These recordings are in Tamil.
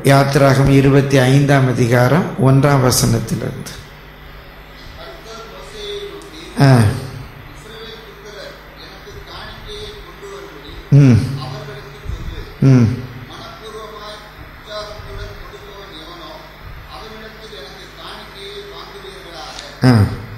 யாத்திராகம் இருபத்தி ஐந்தாம் அதிகாரம் ஒன்றாம் வசனத்திலிருந்து ஆ ம் ம் ஆ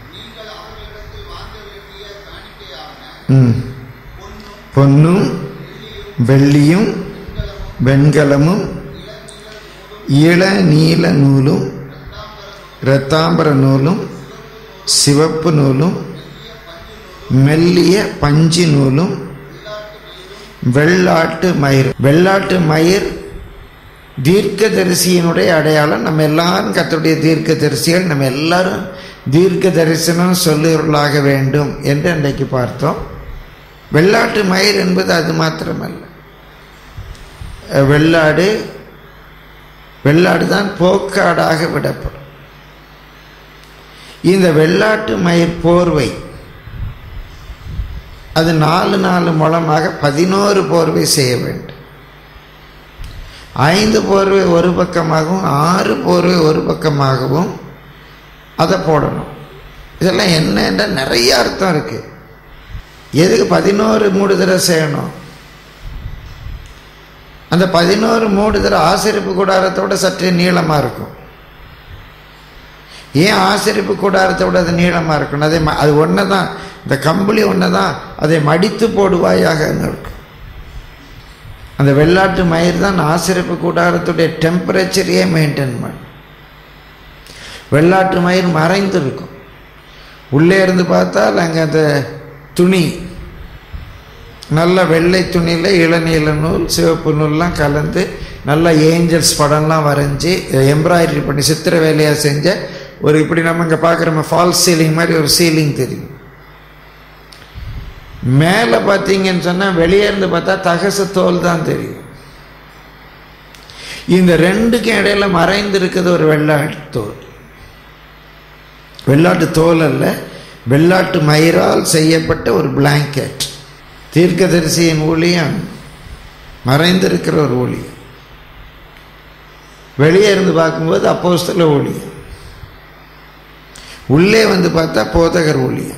ம் பொன்னும் வெள்ளியும் வெண்கலமும் இள நீல நூலும் இரத்தாம்பர நூலும் சிவப்பு நூலும் மெல்லிய பஞ்சு நூலும் வெள்ளாட்டு மயிர் வெள்ளாட்டு மயிர் தீர்க்கதரிசியினுடைய அடையாளம் நம்ம எல்லாரும் கத்தருடைய தீர்க்கதரிசிகள் நம்ம எல்லாரும் தீர்க்க தரிசனம் சொல்லுவர்களாக வேண்டும் என்று அன்றைக்கு பார்த்தோம் வெள்ளாட்டு மயிர் என்பது அது மாத்திரமல்ல வெள்ளாடு வெள்ளாடு தான் போக்காடாக விடப்படும் இந்த வெள்ளாட்டு மயிர் போர்வை அது நாலு நாலு மூலமாக பதினோரு போர்வை செய்ய வேண்டும் ஐந்து போர்வை ஒரு பக்கமாகவும் ஆறு போர்வை ஒரு பக்கமாகவும் அதை போடணும் இதெல்லாம் என்னென்ற நிறைய அர்த்தம் இருக்குது எதுக்கு பதினோரு மூடுதலை செய்யணும் அந்த பதினோரு மூடுதல் ஆசிரிப்பு கூடாரத்தோட சற்றே நீளமாக இருக்கும் ஏன் ஆசிரிப்பு கூடாரத்தோட அது நீளமாக இருக்கணும் அதே அது ஒன்று தான் இந்த கம்பளி ஒன்று தான் அதை மடித்து போடுவாயாக இருக்கும் அந்த வெள்ளாட்டு மயிர் தான் ஆசிரிப்பு கூடாரத்துடைய டெம்பரேச்சரையே மெயின்டைன் பண்ணும் வெள்ளாட்டு மயிர் மறைந்து இருக்கும் உள்ளே இருந்து பார்த்தால் அங்கே அந்த துணி நல்ல வெள்ளை துணியில் இளநீல நூல் சிவப்பு நூல்லாம் கலந்து நல்ல ஏஞ்சல்ஸ் படம்லாம் வரைஞ்சி எம்ப்ராய்டரி பண்ணி சித்திர வேலையாக செஞ்ச ஒரு இப்படி நம்ம இங்கே பார்க்குற ஃபால்ஸ் சீலிங் மாதிரி ஒரு சீலிங் தெரியும் மேலே பார்த்தீங்கன்னு சொன்னால் வெளியே இருந்து பார்த்தா தகசு தோல் தான் தெரியும் இந்த ரெண்டுக்கும் இடையில மறைந்து இருக்குது ஒரு வெள்ளாட்டு தோல் வெள்ளாட்டு தோல் அல்ல வெள்ளாட்டு மயிரால் செய்யப்பட்ட ஒரு பிளாங்கெட் தீர்க்கதரிசியின் ஊழியம் மறைந்திருக்கிற ஒரு ஊழியம் வெளியே இருந்து பார்க்கும்போது அப்போஸ்தல ஊழியம் உள்ளே வந்து பார்த்தா போதகர் ஊழியம்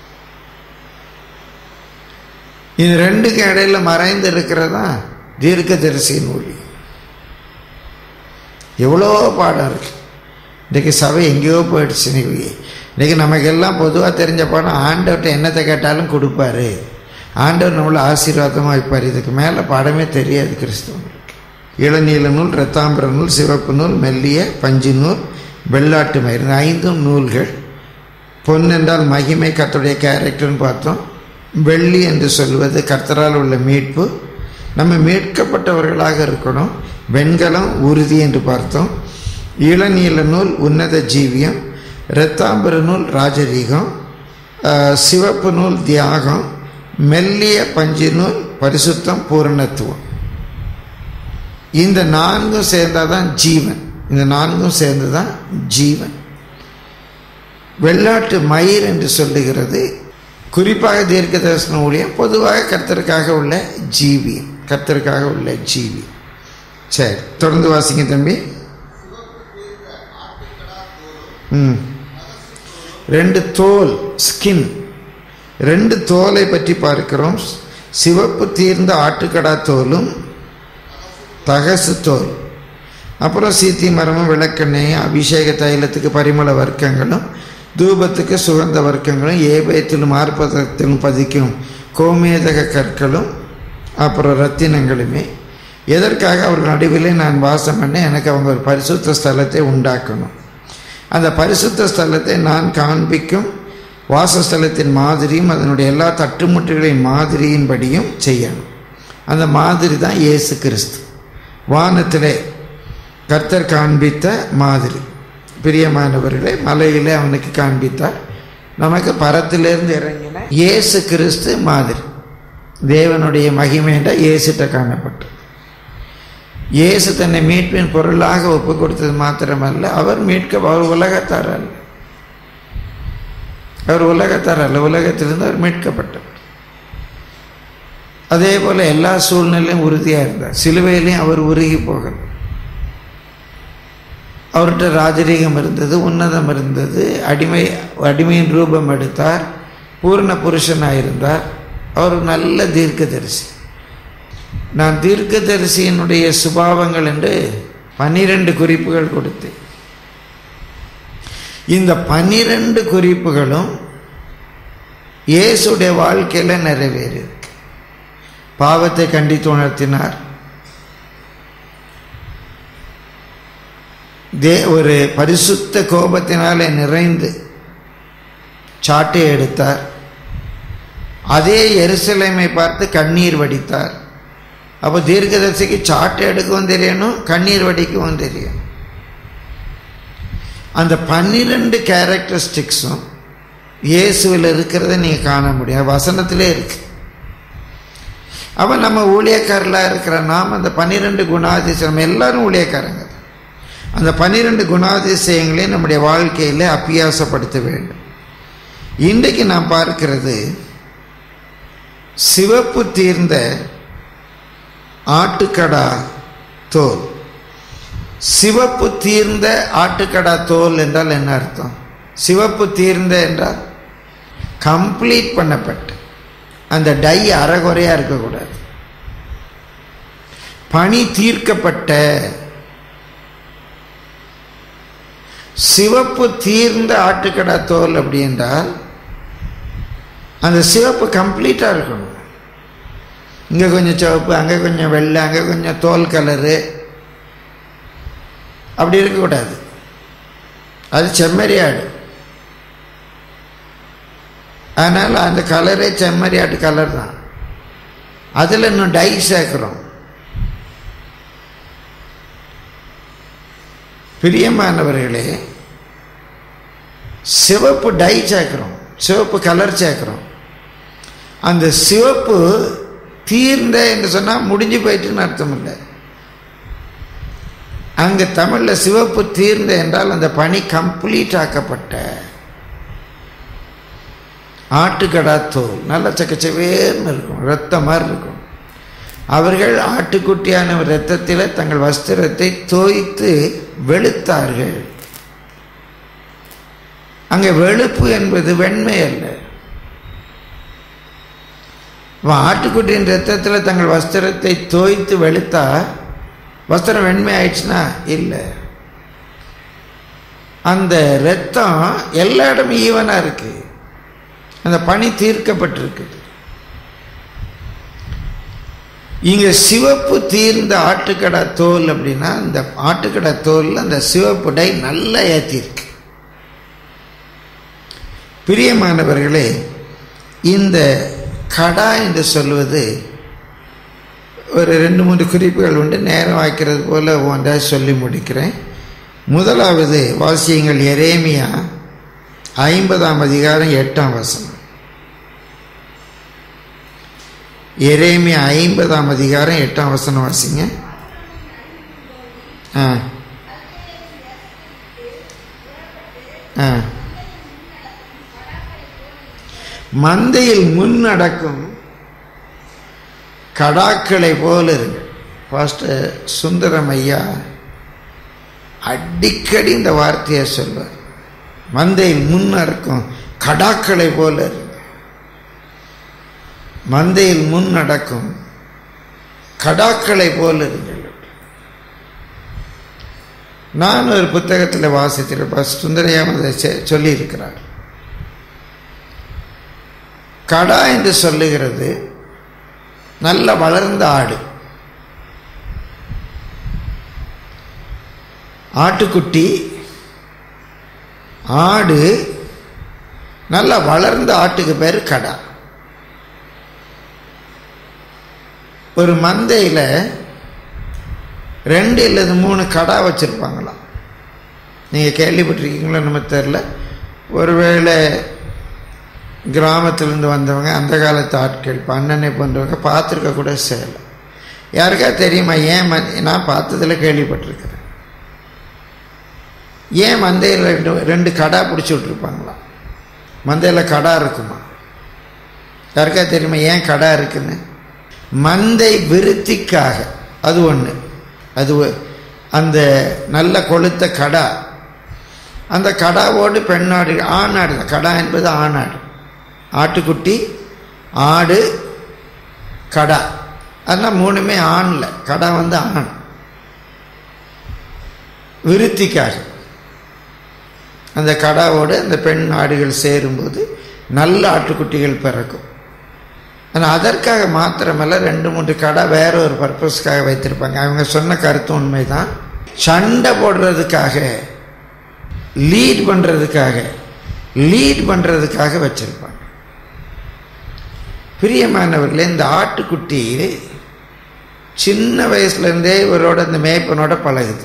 இது ரெண்டுக்கும் இடையில மறைந்து இருக்கிறதா தீர்க்கதரிசியின் ஊழியம் எவ்வளோ பாடம் இருக்கு இன்றைக்கு சபை எங்கேயோ போயிடுச்சு நீ இன்றைக்கி நமக்கெல்லாம் பொதுவாக தெரிஞ்ச பாடம் ஆண்டவர்கிட்ட என்னத்தை கேட்டாலும் கொடுப்பாரு ஆண்டவர் நம்மளை ஆசீர்வாதமாக வைப்பார் இதுக்கு மேலே பாடமே தெரியாது கிறிஸ்தவங்களுக்கு இளநீல நூல் இரத்தாம்பர நூல் சிவப்பு நூல் மெல்லிய பஞ்சு நூல் வெள்ளாட்டு மயிர் இந்த ஐந்தும் நூல்கள் பொன் என்றால் மகிமை கர்த்தருடைய கேரக்டர்னு பார்த்தோம் வெள்ளி என்று சொல்வது கர்த்தரால் உள்ள மீட்பு நம்ம மீட்கப்பட்டவர்களாக இருக்கணும் வெண்கலம் உறுதி என்று பார்த்தோம் இளநீல நூல் உன்னத ஜீவியம் இரத்தாம்பர நூல் ராஜரீகம் சிவப்பு நூல் தியாகம் மெல்லிய பஞ்சு நூல் பரிசுத்தம் பூரணத்துவம் இந்த நான்கும் சேர்ந்தாதான் ஜீவன் இந்த நான்கும் சேர்ந்து தான் ஜீவன் வெள்ளாட்டு மயிர் என்று சொல்லுகிறது குறிப்பாக தீர்க்க தரிசன ஊழியம் பொதுவாக கர்த்தருக்காக உள்ள ஜீவி கர்த்தருக்காக உள்ள ஜீவி சரி தொடர்ந்து வாசிங்க தம்பி ம் ரெண்டு தோல் ஸ்கின் ரெண்டு தோலை பற்றி பார்க்கிறோம் சிவப்பு தீர்ந்த ஆட்டுக்கடா தோலும் தகசு தோல் அப்புறம் சீத்தி மரமும் விளக்கெண்ணையும் அபிஷேக தைலத்துக்கு பரிமள வர்க்கங்களும் தூபத்துக்கு சுகந்த வர்க்கங்களும் ஏபயத்திலும் ஆர்ப்பதத்திலும் பதிக்கும் கோமேதக கற்களும் அப்புறம் ரத்தினங்களுமே எதற்காக அவர்கள் நடுவிலே நான் வாசம் பண்ண எனக்கு அவங்க ஒரு பரிசுத்த ஸ்தலத்தை உண்டாக்கணும் அந்த பரிசுத்த ஸ்தலத்தை நான் காண்பிக்கும் வாசஸ்தலத்தின் மாதிரியும் அதனுடைய எல்லா தட்டுமுட்டுகளின் மாதிரியின்படியும் செய்யணும் அந்த மாதிரி தான் இயேசு கிறிஸ்து வானத்திலே கர்த்தர் காண்பித்த மாதிரி பிரியமானவர்களை மலையிலே அவனுக்கு காண்பித்தார் நமக்கு பரத்திலிருந்து இறங்கின இயேசு கிறிஸ்து மாதிரி தேவனுடைய மகிமைன்ற இயேசுட்ட காணப்பட்டு இயேசு தன்னை மீட்பின் பொருளாக ஒப்பு கொடுத்தது மாத்திரமல்ல அவர் மீட்க அவர் உலகத்தார் அல்ல அவர் உலகத்தார் அல்ல உலகத்திலிருந்து அவர் மீட்கப்பட்டார் அதே போல் எல்லா சூழ்நிலையும் உறுதியாக இருந்தார் சிலுவையிலையும் அவர் உருகி போகல அவர்கிட்ட ராஜரீகம் இருந்தது உன்னதம் இருந்தது அடிமை அடிமையின் ரூபம் எடுத்தார் பூர்ண புருஷனாக இருந்தார் அவர் நல்ல தீர்க்கதரிசி நான் தீர்க்கதரிசியினுடைய சுபாவங்கள் என்று பன்னிரண்டு குறிப்புகள் கொடுத்தேன் இந்த பன்னிரண்டு குறிப்புகளும் இயேசுடைய வாழ்க்கையில் நிறைவேறியிருக்கு பாவத்தை கண்டித்து உணர்த்தினார் தே ஒரு பரிசுத்த கோபத்தினாலே நிறைந்து சாட்டை எடுத்தார் அதே எருசலேமை பார்த்து கண்ணீர் வடித்தார் அப்போ தீர்க்கதரிசிக்கு சாட்டை எடுக்கவும் தெரியணும் கண்ணீர் வடிக்கவும் தெரியும் அந்த பன்னிரெண்டு கேரக்டரிஸ்டிக்ஸும் இயேசுவில் இருக்கிறத நீங்கள் காண முடியும் வசனத்திலே இருக்கு அவன் நம்ம ஊழியக்காரலாக இருக்கிற நாம் அந்த பன்னிரெண்டு குணாதிசயம் எல்லாரும் ஊழியக்காரங்க அந்த பன்னிரெண்டு குணாதிசயங்களையும் நம்முடைய வாழ்க்கையில் அப்பியாசப்படுத்த வேண்டும் இன்றைக்கு நாம் பார்க்கிறது சிவப்பு தீர்ந்த ஆட்டுக்கடா தோல் சிவப்பு தீர்ந்த ஆட்டுக்கடா தோல் என்றால் என்ன அர்த்தம் சிவப்பு தீர்ந்த என்றால் கம்ப்ளீட் பண்ணப்பட்டு அந்த டை அறகுறையாக இருக்கக்கூடாது பணி தீர்க்கப்பட்ட சிவப்பு தீர்ந்த ஆட்டுக்கடா தோல் அப்படி என்றால் அந்த சிவப்பு கம்ப்ளீட்டாக இருக்கணும் இங்கே கொஞ்சம் சிவப்பு அங்கே கொஞ்சம் வெள்ளை அங்கே கொஞ்சம் தோல் கலரு அப்படி இருக்கக்கூடாது அது செம்மறியாடு அதனால் அந்த கலரே செம்மறியாட்டு கலர் தான் அதில் இன்னும் டை சேர்க்குறோம் பிரியமானவர்களே சிவப்பு டை சேர்க்குறோம் சிவப்பு கலர் சேர்க்குறோம் அந்த சிவப்பு தீர்ந்த என்று சொன்னால் முடிஞ்சு போயிட்டுன்னு அர்த்தம் இல்லை அங்கே தமிழில் சிவப்பு தீர்ந்த என்றால் அந்த பணி கம்ப்ளீட் ஆக்கப்பட்ட ஆட்டுக்கடா தோல் நல்ல சக்கச்சவேர்னு இருக்கும் ரத்தம் மாதிரி இருக்கும் அவர்கள் ஆட்டுக்குட்டியான இரத்தத்தில் தங்கள் வஸ்திரத்தை தோய்த்து வெளுத்தார்கள் அங்கே வெளுப்பு என்பது வெண்மை அல்ல ஆட்டுக்குட்டியின் ரத்தத்தில் தங்கள் வஸ்திரத்தை தோய்த்து வெளுத்தா வஸ்திரம் வெண்மை ஆயிடுச்சுன்னா இல்லை அந்த ரத்தம் எல்லா இடமும் ஈவனாக இருக்கு அந்த பணி தீர்க்கப்பட்டிருக்குது இங்க சிவப்பு தீர்ந்த ஆட்டுக்கடா தோல் அப்படின்னா இந்த ஆட்டுக்கடா தோல் அந்த சிவப்பு டை நல்லா ஏற்றிருக்கு பிரியமானவர்களே இந்த கடா என்று சொல்வது ஒரு ரெண்டு மூன்று குறிப்புகள் உண்டு நேரம் வாய்க்கிறது போல ஒன்றாக சொல்லி முடிக்கிறேன் முதலாவது வாசியங்கள் எரேமியா ஐம்பதாம் அதிகாரம் எட்டாம் வசனம் எரேமியா ஐம்பதாம் அதிகாரம் எட்டாம் வசனம் வாசிங்க ஆ ஆ மந்தையில் முன் நடக்கும் கடாக்களை போல இருங்கள் பாஸ்டர் சுந்தரம் ஐயா அடிக்கடி இந்த வார்த்தையை சொல்வார் மந்தையில் முன் நடக்கும் கடாக்களை போல இருங்க மந்தையில் முன் நடக்கும் கடாக்களை போல இருங்கள் நான் ஒரு புத்தகத்தில் வாசித்திருப்பேன் சுந்தரையாம் அதை சொல்லியிருக்கிறார் கடா என்று சொல்லுகிறது நல்ல வளர்ந்த ஆடு ஆட்டுக்குட்டி ஆடு நல்ல வளர்ந்த ஆட்டுக்கு பேர் கடா ஒரு மந்தையில் ரெண்டு இல்லது மூணு கடா வச்சுருப்பாங்களாம் நீங்கள் கேள்விப்பட்டிருக்கீங்களோ நம்ம தெரில ஒருவேளை கிராமத்திலேருந்து வந்தவங்க அந்த காலத்து ஆட்கள் இப்போ அண்ணனை போன்றவங்க பார்த்துருக்க கூட செய்யலை யாருக்கா தெரியுமா ஏன் ம நான் பார்த்ததில் கேள்விப்பட்டிருக்கிறேன் ஏன் மந்தையில் ரெண்டு ரெண்டு கடா பிடிச்சி விட்ருப்பாங்களாம் மந்தையில் கடா இருக்குமா யாருக்கா தெரியுமா ஏன் கடா இருக்குன்னு மந்தை விருத்திக்காக அது ஒன்று அது அந்த நல்ல கொளுத்த கடா அந்த கடாவோடு பெண்ணாடு ஆணாடு கடா என்பது ஆணாடு ஆட்டுக்குட்டி ஆடு கடா அதெல்லாம் மூணுமே ஆணில் கடா வந்து ஆண் விருத்திக்காக அந்த கடாவோடு அந்த பெண் ஆடுகள் சேரும்போது நல்ல ஆட்டுக்குட்டிகள் பிறக்கும் ஆனால் அதற்காக மாத்திரமல்ல ரெண்டு மூன்று கடை வேற ஒரு பர்பஸ்க்காக வைத்திருப்பாங்க அவங்க சொன்ன கருத்து உண்மைதான் சண்டை போடுறதுக்காக லீட் பண்ணுறதுக்காக லீட் பண்ணுறதுக்காக வச்சிருப்பாங்க பிரியமானவர்களே இந்த ஆட்டுக்குட்டி சின்ன வயசுலேருந்தே இவரோட இந்த மேய்ப்பனோட பழகுது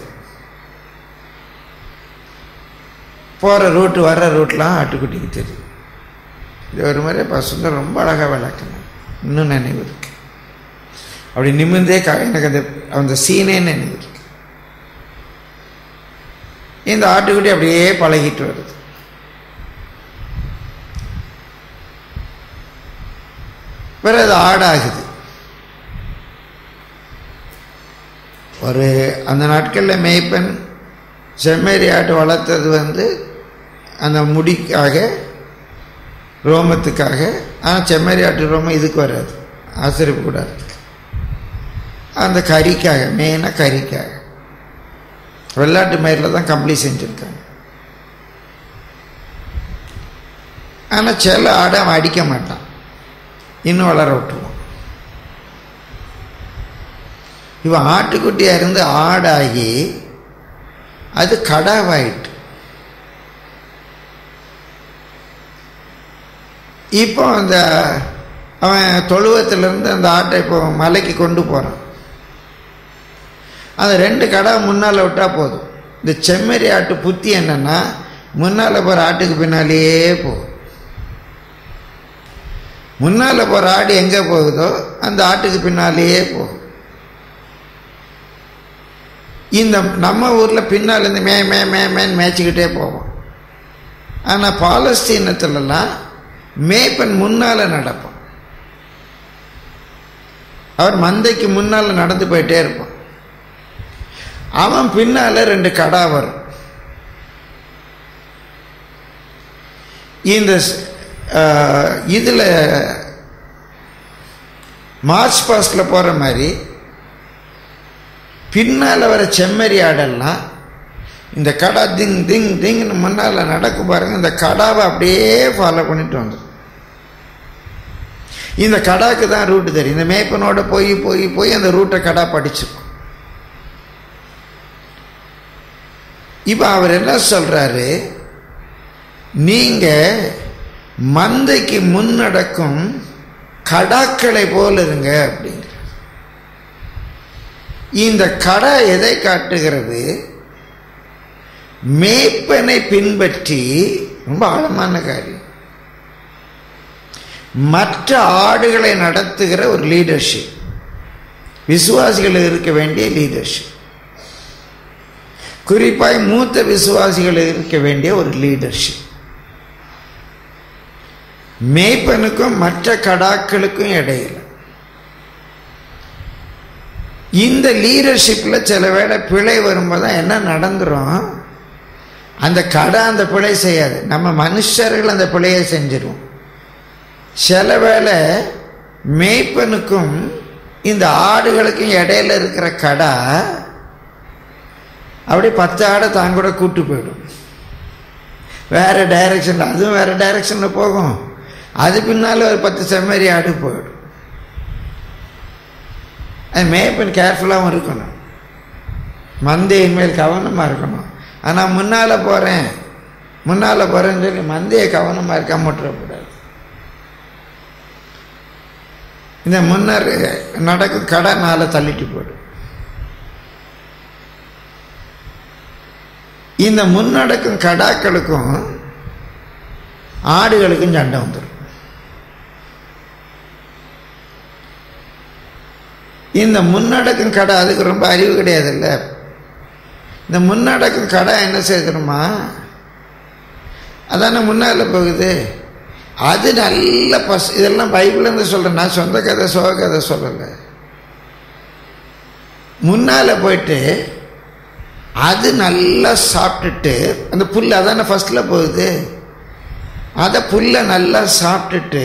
போகிற ரூட்டு வர்ற ரூட்லாம் ஆட்டுக்குட்டிக்கு தெரியும் இது ஒரு மாதிரி பசங்க ரொம்ப அழகாக விளக்கணும் இன்னும் நினைவு இருக்கு அப்படி நிமிர்ந்தே க எனக்கு அந்த அந்த சீனே நினைவு இருக்கு இந்த ஆட்டுக்குட்டி அப்படியே பழகிட்டு வருது பிறகு அது ஆடாகுது ஒரு அந்த நாட்களில் மேய்ப்பன் செம்மேரி ஆட்டு வளர்த்தது வந்து அந்த முடிக்காக ரோமத்துக்காக ஆனால் செம்மறி ஆட்டு ரோமம் இதுக்கு வராது ஆசிரியப்பு கூடாது அந்த கறிக்காக மெயினாக கறிக்காக வெள்ளாட்டு மயிரில் தான் கம்பளி செஞ்சுருக்காங்க ஆனால் சில ஆடை அவன் அடிக்க மாட்டான் இன்னும் வளர விட்டுருவான் இவன் ஆட்டுக்குட்டியாக இருந்து ஆடாகி அது கடாவாயிட்டு இப்போ அந்த அவன் தொழுவத்திலிருந்து அந்த ஆட்டை இப்போ மலைக்கு கொண்டு போகிறான் அந்த ரெண்டு கடை முன்னால் விட்டால் போதும் இந்த செம்மறி ஆட்டு புத்தி என்னன்னா முன்னால் போகிற ஆட்டுக்கு பின்னாலேயே போகும் முன்னால் போகிற ஆடு எங்கே போகுதோ அந்த ஆட்டுக்கு பின்னாலேயே போகும் இந்த நம்ம ஊரில் பின்னால் இந்த மே மே மே மேன்னு மேய்ச்சிக்கிட்டே போவோம் ஆனால் பாலஸ்தீனத்துலலாம் மேய்ப்பன் முன்னால் நடப்பான் அவர் மந்தைக்கு முன்னால் நடந்து போயிட்டே இருப்பான் அவன் பின்னால் ரெண்டு கடா வரும் இந்த இதில் மார்ச் பாஸ்டில் போகிற மாதிரி பின்னால் வர செம்மறி ஆடெல்லாம் இந்த கடா திங் திங் திங்னு முன்னால் நடக்கும் பாருங்க இந்த கடாவை அப்படியே ஃபாலோ பண்ணிட்டு வந்துடும் இந்த கடாக்கு தான் ரூட்டு தெரியும் இந்த மேய்ப்பனோட போய் போய் போய் அந்த ரூட்டை கடா படிச்சிருக்கும் இப்போ அவர் என்ன சொல்றாரு நீங்க மந்தைக்கு முன்னடக்கும் கடாக்களை போல இருங்க அப்படிங்கிற இந்த கடை எதை காட்டுகிறது மேய்ப்பனை பின்பற்றி ரொம்ப ஆழமான காரியம் மற்ற ஆடுகளை நடத்துகிற ஒரு லீடர்ஷிப் விசுவாசிகள் இருக்க வேண்டிய லீடர்ஷிப் குறிப்பாய் மூத்த விசுவாசிகள் இருக்க வேண்டிய ஒரு லீடர்ஷிப் மேய்ப்பனுக்கும் மற்ற கடாக்களுக்கும் இடையில இந்த லீடர்ஷிப்பில் சில வேளை பிழை வரும்போது தான் என்ன நடந்துரும் அந்த கடை அந்த பிழை செய்யாது நம்ம மனுஷர்கள் அந்த பிழையை செஞ்சிருவோம் சில வேளை மேய்ப்பனுக்கும் இந்த ஆடுகளுக்கும் இடையில இருக்கிற கடை அப்படி பத்து ஆடை தான் கூட கூட்டு போயிடும் வேற டைரக்ஷன் அதுவும் வேற டைரக்ஷனில் போகும் அது பின்னால் ஒரு பத்து செம்மறி ஆடு போயிடும் அது மேய்ப்பன் கேர்ஃபுல்லாகவும் இருக்கணும் மந்தையின் மேல் கவனமாக இருக்கணும் ஆனால் முன்னால் போகிறேன் முன்னால் போகிறேன்னு சொல்லி மந்தையை கவனமாக இருக்காம விட்டுறக்கூடாது இந்த முன்னர் நடக்கும் கடை நாளை தள்ளிட்டு போயிடும் இந்த முன்னடக்கும் கடாக்களுக்கும் ஆடுகளுக்கும் சண்டை வந்துடும் இந்த முன்னடக்கும் கடை அதுக்கு ரொம்ப அறிவு கிடையாதுல்ல இந்த முன்னடக்கும் கடை என்ன செய்யணுமா அதானே முன்னால் போகுது அது நல்ல பஸ் இதெல்லாம் பைபிள்லேருந்து சொல்கிறேன் நான் சொந்த கதை சோக கதை சொல்லலை முன்னால் போயிட்டு அது நல்லா சாப்பிட்டுட்டு அந்த புல் அதானே ஃபஸ்ட்டில் போகுது அதை புல்லை நல்லா சாப்பிட்டுட்டு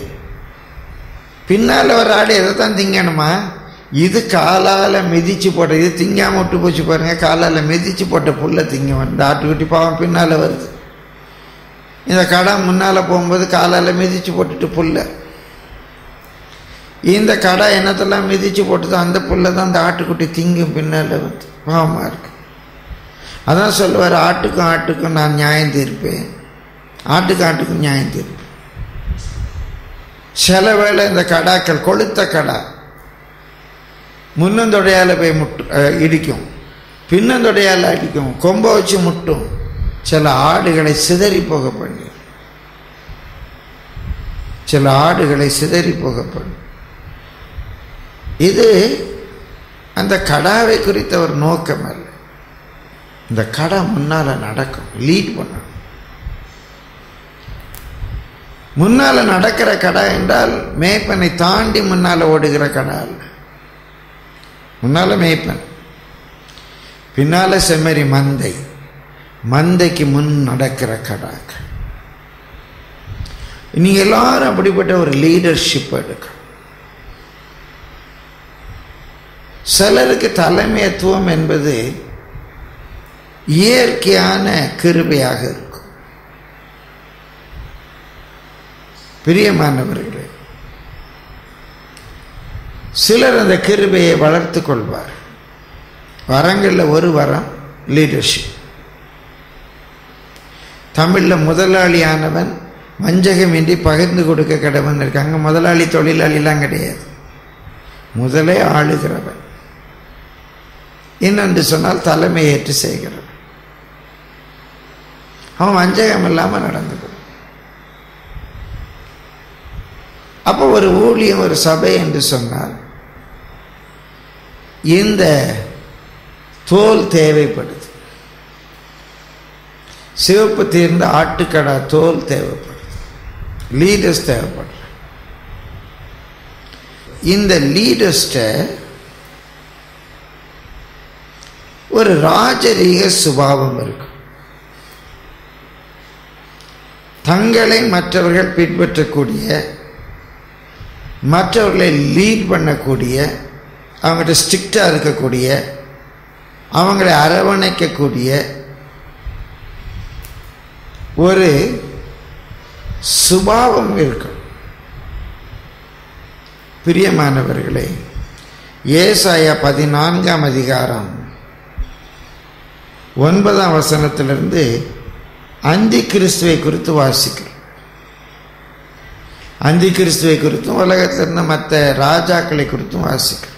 பின்னால் ஒரு ஆடு எதை தான் திங்கணுமா இது காலால் மிதிச்சு போட்ட இது திங்காம விட்டு போச்சு பாருங்க காலால் மிதிச்சு போட்ட புல்லை திங்க இந்த ஆட்டுக்குட்டி பாவம் பின்னால் வருது இந்த கடை முன்னால் போகும்போது காலால் மிதிச்சு போட்டுட்டு புல்லை இந்த கடை என்னத்தெல்லாம் மிதிச்சு போட்டது அந்த புல்லை தான் அந்த ஆட்டுக்குட்டி திங்கும் பின்னால் வந்து பாவமாக இருக்கு அதான் சொல்லுவார் ஆட்டுக்கும் ஆட்டுக்கும் நான் நியாயம் தீர்ப்பேன் ஆட்டுக்கு ஆட்டுக்கும் நியாயம் தீர்ப்பேன் சில வேளை இந்த கடாக்கள் கொளுத்த கடா முன்னந்தொடையால் போய் முட்டு அஹ், இடிக்கும் பின்னந்தொடையால் அடிக்கும் கொம்பை வச்சு முட்டும் சில ஆடுகளை சிதறி போக பண்ணி சில ஆடுகளை சிதறி போக பண்ணி இது அந்த கடாவை குறித்த ஒரு நோக்கம் அல்ல இந்த கடை முன்னால் நடக்கும் லீட் பண்ணும் முன்னால் நடக்கிற கடை என்றால் மேய்ப்பனை தாண்டி முன்னால் ஓடுகிற கடை அல்ல முன்னால் மேய்ப்பன் பின்னால் செம்மறி மந்தை மந்தைக்கு முன் நடக்கிற கடாக்கள் நீங்கள் எல்லாரும் அப்படிப்பட்ட ஒரு லீடர்ஷிப் எடுக்கணும் சிலருக்கு தலைமையத்துவம் என்பது இயற்கையான கிருபையாக இருக்கும் பிரியமானவர்களே சிலர் அந்த கிருபையை வளர்த்து கொள்வார் வரங்களில் ஒரு வரம் லீடர்ஷிப் தமிழில் முதலாளியானவன் வஞ்சகமின்றி பகிர்ந்து கொடுக்க கடவன் இருக்காங்க முதலாளி தொழிலாளிலாம் கிடையாது முதலே ஆளுகிறவன் இன்னொன்று சொன்னால் தலைமை ஏற்று செய்கிறவன் அவன் வஞ்சகம் இல்லாமல் நடந்துக்கணும் அப்போ ஒரு ஊழியம் ஒரு சபை என்று சொன்னால் இந்த தோல் தேவைப்படுது சிவப்பு தீர்ந்த ஆட்டுக்கடா தோல் தேவைப்படுது லீடர்ஸ் தேவைப்படுற இந்த லீடர்ஸ்ட ஒரு ராஜரீக சுபாவம் இருக்கும் தங்களை மற்றவர்கள் பின்பற்றக்கூடிய மற்றவர்களை லீட் பண்ணக்கூடிய அவங்கள்ட்ட ஸ்ட்ரிக்டாக இருக்கக்கூடிய அவங்களை அரவணைக்கக்கூடிய ஒரு சுபாவம் இருக்கும் பிரியமானவர்களே ஏசாயா பதினான்காம் அதிகாரம் ஒன்பதாம் வசனத்திலிருந்து அந்தி கிறிஸ்துவை குறித்து வாசிக்கிறோம் அந்தி கிறிஸ்துவை குறித்தும் உலகத்தில் இருந்த மற்ற ராஜாக்களை குறித்தும் வாசிக்கிறோம்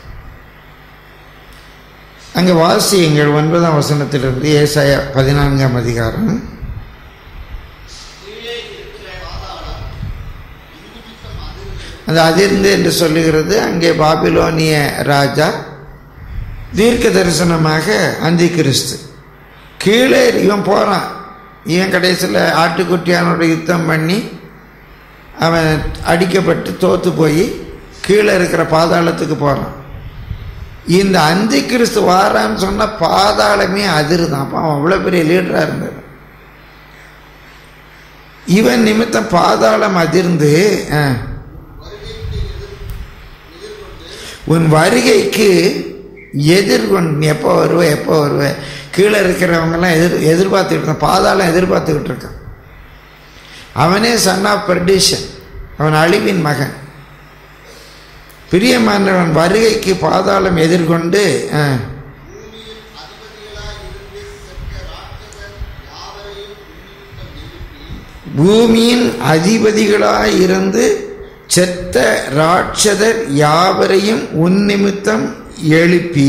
அங்கே வாசியுங்கள் ஒன்பதாம் வசனத்திலிருந்து ஏசாயா பதினான்காம் அதிகாரம் அந்த அதிர்ந்து என்று சொல்லுகிறது அங்கே பாபிலோனிய ராஜா தீர்க்க தரிசனமாக அந்தி கிறிஸ்து கீழே இவன் போகிறான் இவன் கடைசியில் ஆட்டுக்குட்டியானோட யுத்தம் பண்ணி அவன் அடிக்கப்பட்டு தோத்து போய் கீழே இருக்கிற பாதாளத்துக்கு போகிறான் இந்த அந்தி கிறிஸ்து வாரான்னு சொன்னால் பாதாளமே அதிருதான் அப்போ அவன் அவ்வளோ பெரிய லீடராக இருந்தார் இவன் நிமித்தம் பாதாளம் அதிர்ந்து ஆ, உன் வருகைக்கு எதிர்கொண்டு நீ எப்போ வருவ எப்போ வருவ கீழே இருக்கிறவங்கெல்லாம் எதிர் எதிர்பார்த்துக்கிட்டு இருக்கான் பாதாளம் எதிர்பார்த்துக்கிட்டு இருக்கான் அவனே சன் ஆஃப் பெர்டிஷன் அவன் அழிவின் மகன் பிரியமானவன் வருகைக்கு பாதாளம் எதிர்கொண்டு ஆ, பூமியின் அதிபதிகளாய் இருந்து செத்த ராட்சதர் யாவரையும் உன் நிமித்தம் எழுப்பி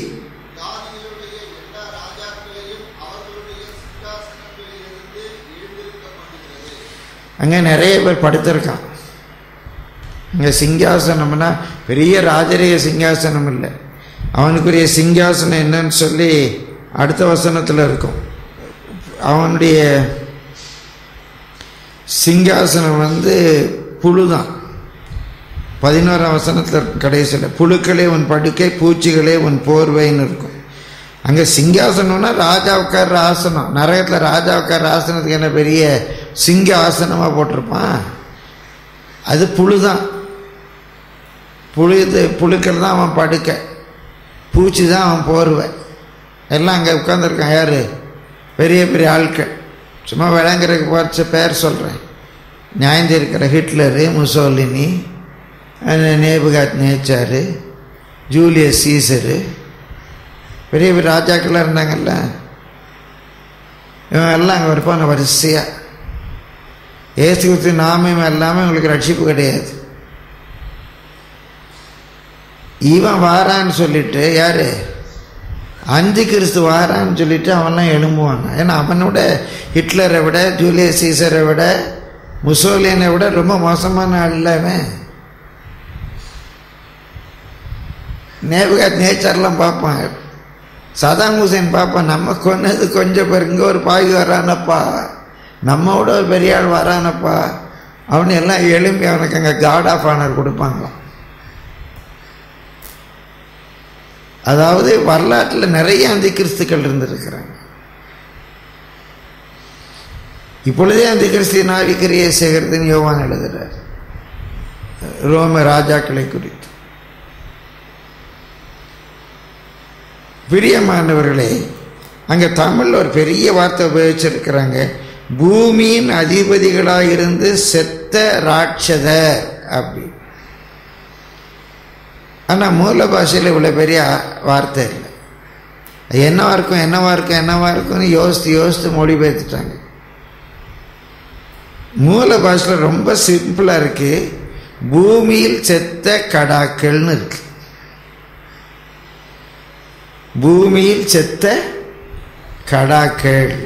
அங்கே நிறைய பேர் படுத்திருக்கான் அங்கே சிங்காசனம்னா பெரிய ராஜரீக சிங்காசனம் இல்லை அவனுக்குரிய சிங்காசனம் என்னன்னு சொல்லி அடுத்த வசனத்தில் இருக்கும் அவனுடைய சிங்காசனம் வந்து புழுதான் பதினோராம் வசனத்தில் இருக்கும் கடைசியில் புழுக்களே உன் படுக்கை பூச்சிகளே உன் போர்வைன்னு இருக்கும் அங்கே சிங்காசனம்னா ராஜா உட்கார்ற ஆசனம் நரகத்தில் ராஜா உட்கார்ற ஆசனத்துக்கு என்ன பெரிய சிங்க ஆசனமாக போட்டிருப்பான் அது புழு தான் புழுது புழுக்கள் தான் அவன் படுக்க பூச்சி தான் அவன் போர்வை எல்லாம் அங்கே உட்காந்துருக்கான் யார் பெரிய பெரிய ஆட்கள் சும்மா விளங்குறதுக்கு பார்த்து பேர் சொல்கிறேன் நியாயந்தி இருக்கிற ஹிட்லரு முசோலினி நேபுகாத் நேச்சாரு ஜூலியஸ் சீசரு பெரிய பெரிய ராஜாக்கள்லாம் இருந்தாங்கல்ல இவன் எல்லாம் அங்கே இருப்பாங்க வரிசையாக ஏசு குத்து நாமம் எல்லாமே உங்களுக்கு ரட்சிப்பு கிடையாது இவன் வாரான்னு சொல்லிட்டு யாரு அஞ்சு கிறிஸ்து வாரான்னு சொல்லிட்டு அவன்லாம் எழும்புவாங்க ஏன்னா அவனோட ஹிட்லரை விட ஜூலியஸ் சீசரை விட முசோலியனை விட ரொம்ப மோசமான ஆள் இல்லை அவன் நேபுகாத் நேச்சர்லாம் பார்ப்பான் சதாம் ஹுசேன் பார்ப்பான் நம்ம கொன்னது கொஞ்சம் பேர் இங்கே ஒரு பாய் வரானப்பா நம்மோட ஒரு பெரிய ஆள் வரானப்பா அவனை எல்லாம் எழும்பி அவனுக்கு அங்கே காட் ஆஃப் ஆனர் கொடுப்பாங்க அதாவது வரலாற்றில் நிறைய அந்த கிறிஸ்துக்கள் இருந்திருக்கிறாங்க இப்பொழுதே அந்த கிறிஸ்தின் ஆவிக்கிரியை சேகரத்தின் யோவான் எழுதுகிறார் ரோம ராஜாக்களை குறித்து பிரியமானவர்களே அங்கே தமிழில் ஒரு பெரிய வார்த்தை உபயோகிச்சிருக்கிறாங்க பூமியின் அதிபதிகளாக இருந்து செத்த ராட்சத அப்படி ஆனால் மூல பாஷையில் இவ்வளோ பெரிய வார்த்தை இல்லை என்னவா இருக்கும் என்னவா இருக்கும் என்னவா இருக்கும்னு யோசித்து யோசித்து மொழிபெயர்த்துட்டாங்க மூல பாஷையில் ரொம்ப சிம்பிளாக இருக்கு பூமியில் செத்த கடாக்கள்னு இருக்கு பூமியில் செத்த கடாக்கள்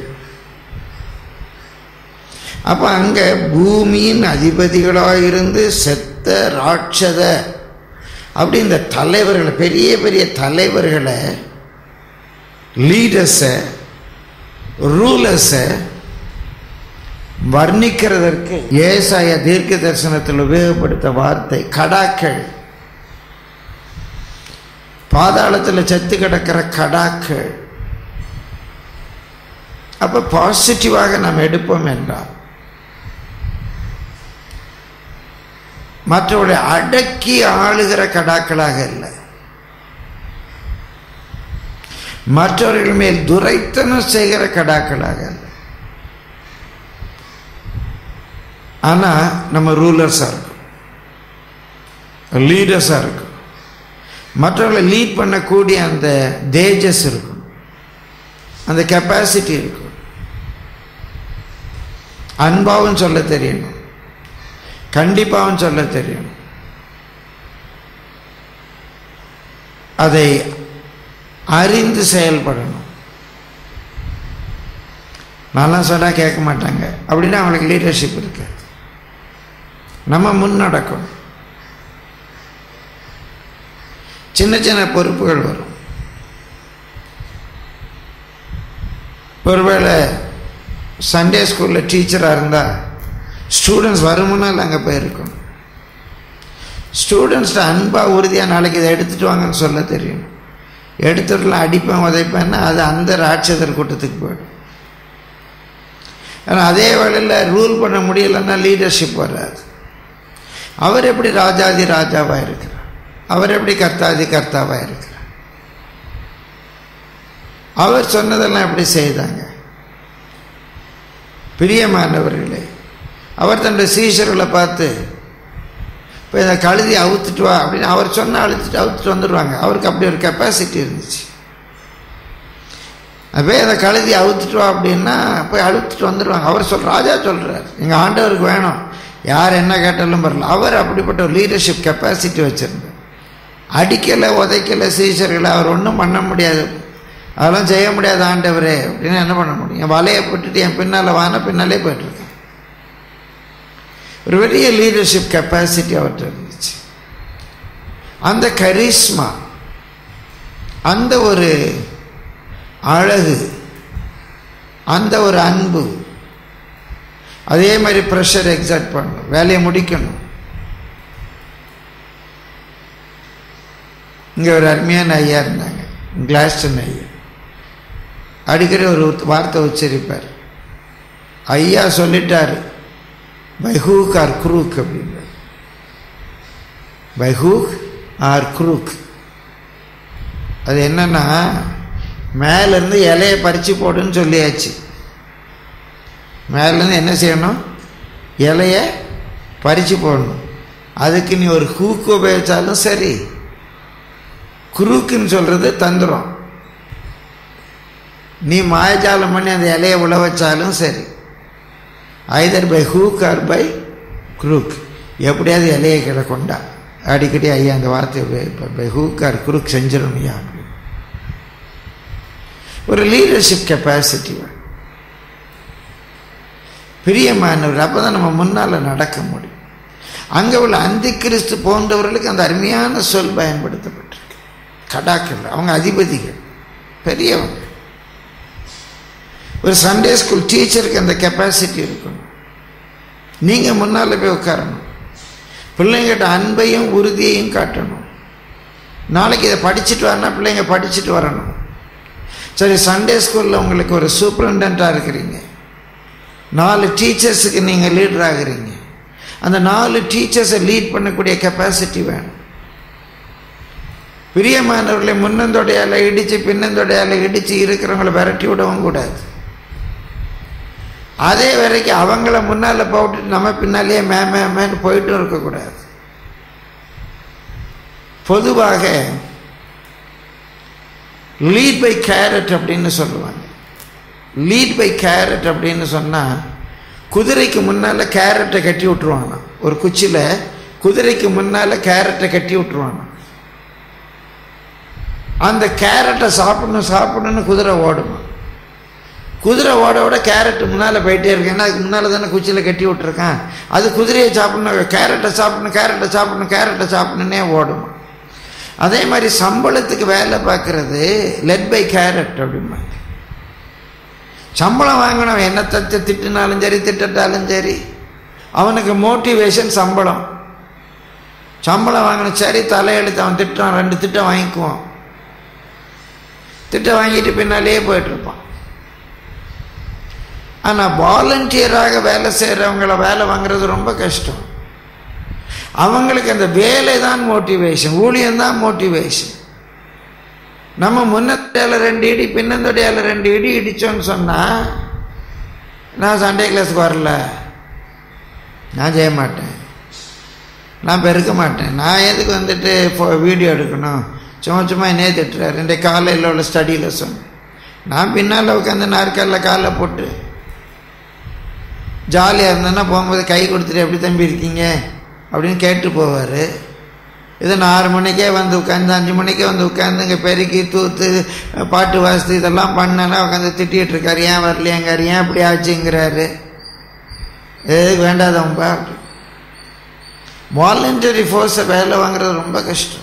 அப்ப அங்க பூமியின் அதிபதிகளாக இருந்து செத்த ராட்சத அப்படி இந்த தலைவர்களை பெரிய பெரிய தலைவர்களை லீடர்ஸை ரூலர்ஸை வர்ணிக்கிறதற்கு ஏசாய தீர்க்க தரிசனத்தில் உபயோகப்படுத்த வார்த்தை கடாக்கள் பாதாளத்தில் செத்து கிடக்கிற கடாக்கள் அப்ப பாசிட்டிவாக நாம் எடுப்போம் என்றால் மற்றவர்களை அடக்கி ஆளுகிற கடாக்களாக இல்லை மற்றவர்கள் மேல் துரைத்தனம் செய்கிற கடாக்களாக இல்லை ஆனா நம்ம ரூலர்ஸாக இருக்கும் லீடர்ஸாக இருக்கும் மற்றவர்களை லீட் பண்ணக்கூடிய அந்த தேஜஸ் இருக்கும் அந்த கெப்பாசிட்டி இருக்கும் அன்பாவும் சொல்ல தெரியணும் கண்டிப்பாகவும் சொல்ல தெரியணும் அதை அறிந்து செயல்படணும் நல்லா சொன்னால் கேட்க மாட்டாங்க அப்படின்னா அவங்களுக்கு லீடர்ஷிப் இருக்கு நம்ம முன்னடக்கணும் சின்ன சின்ன பொறுப்புகள் வரும் ஒருவேளை சண்டே ஸ்கூலில் டீச்சராக இருந்தால் ஸ்டூடெண்ட்ஸ் வருமுன்னால் அங்கே போயிருக்கணும் ஸ்டூடெண்ட்ஸ்ட்டு அன்பாக உறுதியாக நாளைக்கு இதை எடுத்துகிட்டு வாங்கன்னு சொல்ல தெரியணும் எடுத்துட்டுலாம் அடிப்பேன் உதைப்பேன்னா அது அந்த ராட்சதர் கூட்டத்துக்கு போயிடும் ஆனால் அதே வேளையில் ரூல் பண்ண முடியலைன்னா லீடர்ஷிப் வராது அவர் எப்படி ராஜாதி ராஜாவாக இருக்கிறார் அவர் எப்படி கர்த்தாதி கர்த்தாவாக இருக்கிறார் அவர் சொன்னதெல்லாம் எப்படி செய்தாங்க பிரியமானவர்களே அவர் தன்னுடைய சீஷர்களை பார்த்து இப்போ இந்த கழுதி அவுத்துட்டு வா அப்படின்னு அவர் சொன்ன அழுத்துட்டு அவுத்துட்டு வந்துடுவாங்க அவருக்கு அப்படி ஒரு கெப்பாசிட்டி இருந்துச்சு அப்போ அந்த கழுதி அவுத்துட்டு வா அப்படின்னா போய் அழுத்துட்டு வந்துடுவாங்க அவர் சொல் ராஜா சொல்கிறார் எங்கள் ஆண்டவருக்கு வேணும் யார் என்ன கேட்டாலும் வரல அவர் அப்படிப்பட்ட ஒரு லீடர்ஷிப் கெப்பாசிட்டி வச்சுருந்தார் அடிக்கலை உதைக்கலை சீஷர்களை அவர் ஒன்றும் பண்ண முடியாது அதெல்லாம் செய்ய முடியாது ஆண்டவரே அப்படின்னு என்ன பண்ண முடியும் என் வலையை போட்டுட்டு என் பின்னால் வான பின்னாலே போயிட்டுருக்கேன் ஒரு பெரிய லீடர்ஷிப் கெப்பாசிட்டி அவர்கிட்ட இருந்துச்சு அந்த கரிஸ்மா அந்த ஒரு அழகு அந்த ஒரு அன்பு அதே மாதிரி ப்ரெஷர் எக்ஸாக்ட் பண்ணணும் வேலையை முடிக்கணும் இங்கே ஒரு அருமையான ஐயா இருந்தாங்க கிளாஸ்டன் ஐயா அடிக்கடி ஒரு வார்த்தை உச்சரிப்பார் ஐயா சொல்லிட்டாரு பை ஹூக் ஆர் குரூக் அப்படின்றார் பை ஹூக் ஆர் குரூக் அது என்னன்னா மேலேருந்து இலையை பறித்து போடுன்னு சொல்லியாச்சு மேலேருந்து என்ன செய்யணும் இலைய பறித்து போடணும் அதுக்கு நீ ஒரு ஹூக்கு உபயோகிச்சாலும் சரி குறுக்குன்னு சொல்கிறது தந்துடும் நீ மாயஜாலம் பண்ணி அந்த இலையை உழ வச்சாலும் சரி either by hook or by crook எப்படியாவது இலையை கிட கொண்டா அடிக்கடி ஐயா அந்த வார்த்தை உபயோகிப்பார் பை ஹூக் ஆர் குரூக் செஞ்சிடணும்யா அப்படின்னு ஒரு லீடர்ஷிப் கெப்பாசிட்டி பிரியமானவர் அப்போ தான் நம்ம முன்னால் நடக்க முடியும் அங்கே உள்ள அந்தி கிறிஸ்து போன்றவர்களுக்கு அந்த அருமையான சொல் பயன்படுத்தப்பட்டிருக்கு கடாக்கள் அவங்க அதிபதிகள் பெரியவங்க ஒரு சண்டே ஸ்கூல் டீச்சருக்கு அந்த கெப்பாசிட்டி இருக்கணும் நீங்கள் முன்னால் போய் உட்காரணும் பிள்ளைங்கிட்ட அன்பையும் உறுதியையும் காட்டணும் நாளைக்கு இதை படிச்சுட்டு வரனா பிள்ளைங்க படிச்சுட்டு வரணும் சரி சண்டே ஸ்கூலில் உங்களுக்கு ஒரு சூப்பரண்டாக இருக்கிறீங்க நாலு டீச்சர்ஸுக்கு நீங்கள் லீடர் ஆகிறீங்க அந்த நாலு டீச்சர்ஸை லீட் பண்ணக்கூடிய கெப்பாசிட்டி வேணும் பிரியமானவர்களை முன்னந்தொடையால் இடித்து பின்னந்தொடையால் இடித்து இருக்கிறவங்கள விரட்டி விடவும் கூடாது அதே வரைக்கும் அவங்கள முன்னால் போட்டுட்டு நம்ம பின்னாலேயே மே மே மேன்னு போயிட்டும் இருக்கக்கூடாது பொதுவாக லீட் பை கேரட் அப்படின்னு சொல்லுவாங்க லீட் பை கேரட் அப்படின்னு சொன்னால் குதிரைக்கு முன்னால் கேரட்டை கட்டி விட்ருவாங்க ஒரு குச்சியில் குதிரைக்கு முன்னால் கேரட்டை கட்டி விட்ருவாங்க அந்த கேரட்டை சாப்பிடணும் சாப்பிடணும்னு குதிரை ஓடுமா குதிரை ஓட ஓட கேரட் முன்னால் போயிட்டே இருக்கு ஏன்னா அதுக்கு முன்னால் தானே குச்சியில் கட்டி விட்ருக்கான் அது குதிரையை சாப்பிடணும் கேரட்டை சாப்பிடணும் கேரட்டை சாப்பிடணும் கேரட்டை சாப்பிடணுன்னே ஓடுமா அதே மாதிரி சம்பளத்துக்கு வேலை பார்க்குறது லெட் பை கேரட் அப்படிம்பாங்க சம்பளம் வாங்கணும் என்ன தச்சு திட்டினாலும் சரி திட்டட்டாலும் சரி அவனுக்கு மோட்டிவேஷன் சம்பளம் சம்பளம் வாங்கணும் சரி தலையெழுத்து அவன் திட்டம் ரெண்டு திட்டம் வாங்கிக்குவான் திட்டம் வாங்கிட்டு பின்னாலேயே போயிட்டு இருப்பான் ஆனால் வாலண்டியராக வேலை செய்கிறவங்கள வேலை வாங்குறது ரொம்ப கஷ்டம் அவங்களுக்கு அந்த வேலை தான் மோட்டிவேஷன் ஊழியம் தான் மோட்டிவேஷன் நம்ம முன்னத்தையால் ரெண்டு இடி பின்னந்தொடையால் ரெண்டு இடி இடித்தோன்னு சொன்னால் நான் சண்டே கிளாஸுக்கு வரல நான் செய்ய மாட்டேன் நான் பெருக்க மாட்டேன் நான் எதுக்கு வந்துட்டு இப்போ வீடியோ எடுக்கணும் சும்மா சும்மா என்னே திட்டுறாரு ரெண்டு காலையில் உள்ள ஸ்டடியில் சொன்னேன் நான் பின்னால் உட்காந்து நாற்காலில் காலை போட்டு ஜாலியாக இருந்தேன்னா போகும்போது கை கொடுத்துட்டு எப்படி தம்பி இருக்கீங்க அப்படின்னு கேட்டு போவார் இதை நான் ஆறு மணிக்கே வந்து உட்காந்து அஞ்சு மணிக்கே வந்து உட்காந்து இங்கே பெருக்கி தூத்து பாட்டு வாசித்து இதெல்லாம் பண்ணனா உட்காந்து திட்டிகிட்டு இருக்காரு ஏன் வரலையேங்காரு ஏன் இப்படி ஆச்சுங்கிறாரு எதுக்கு வேண்டாதவன்பா அப்படி வாலண்டரி ஃபோர்ஸை வேலை வாங்குறது ரொம்ப கஷ்டம்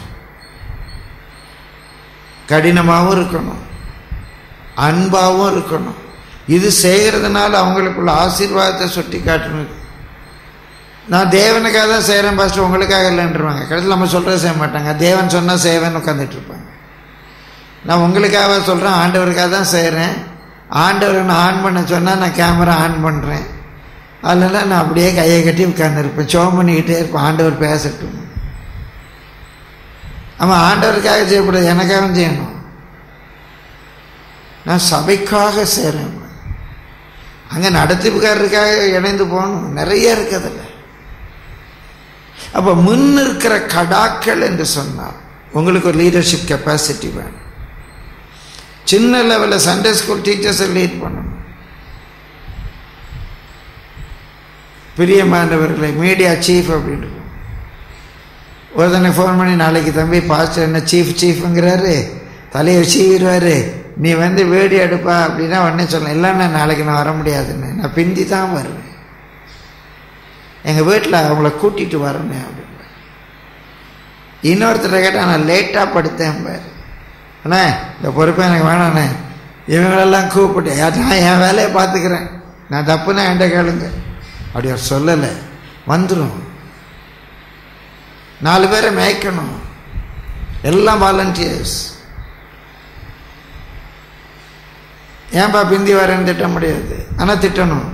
கடினமாகவும் இருக்கணும் அன்பாகவும் இருக்கணும் இது செய்கிறதுனால அவங்களுக்குள்ள ஆசீர்வாதத்தை சுட்டி காட்டணும் நான் தேவனுக்காக தான் செய்கிறேன் ஃபஸ்ட்டு உங்களுக்காக இல்லைன்றவாங்க கடைசியில் நம்ம சொல்கிறத செய்ய மாட்டாங்க தேவன் சொன்னால் செய்வேன்னு உட்காந்துட்டு இருப்பாங்க நான் உங்களுக்காக சொல்கிறேன் ஆண்டவருக்காக தான் செய்கிறேன் ஆண்டவரை நான் ஆன் பண்ண சொன்னால் நான் கேமரா ஆன் பண்ணுறேன் அதெல்லாம் நான் அப்படியே கையை கட்டி உட்காந்துருப்பேன் சோ பண்ணிக்கிட்டே இருப்பேன் ஆண்டவர் பேசட்டும் ஆமாம் ஆண்டவருக்காக செய்யக்கூடாது எனக்காகவும் செய்யணும் நான் சபைக்காக செய்கிறேன் அங்கே நடத்திப்புக்காரருக்காக இணைந்து போகணும் நிறைய இருக்குதுல்ல அப்போ முன் இருக்கிற கடாக்கள் என்று சொன்னால் உங்களுக்கு ஒரு லீடர்ஷிப் கெப்பாசிட்டி வேணும் சின்ன லெவலில் சண்டே ஸ்கூல் டீச்சர்ஸை லீட் பண்ணணும் பிரியமானவர்களை மீடியா சீஃப் அப்படின்னு ஒருத்தனை ஃபோன் பண்ணி நாளைக்கு தம்பி பாஸ்டர் என்ன சீஃப் சீஃபுங்கிறாரு தலையை சீவிடுவார் நீ வந்து வீடியோ எடுப்பா அப்படின்னா உடனே சொல்லலாம் இல்லைண்ணா நாளைக்கு நான் வர முடியாதுன்னு நான் பிந்தி தான் வருவேன் எங்கள் வீட்டில் அவங்கள கூட்டிகிட்டு வரணும் அப்படின்னு இன்னொருத்தரை கேட்டால் நான் லேட்டாக படுத்தேன் பாரு அண்ணே இந்த பொறுப்பை எனக்கு வேணாண்ணே இவங்களெல்லாம் கூப்பிட்டு நான் என் வேலையை பார்த்துக்கிறேன் நான் தப்புன்னா என்கிட்ட கேளுங்க அப்படி அவர் சொல்லலை வந்துடும் நாலு பேரை மேய்க்கணும் எல்லாம் வாலண்டியர்ஸ் ஏன்பா பிந்தி வரேன்னு திட்ட முடியாது ஆனால் திட்டணும்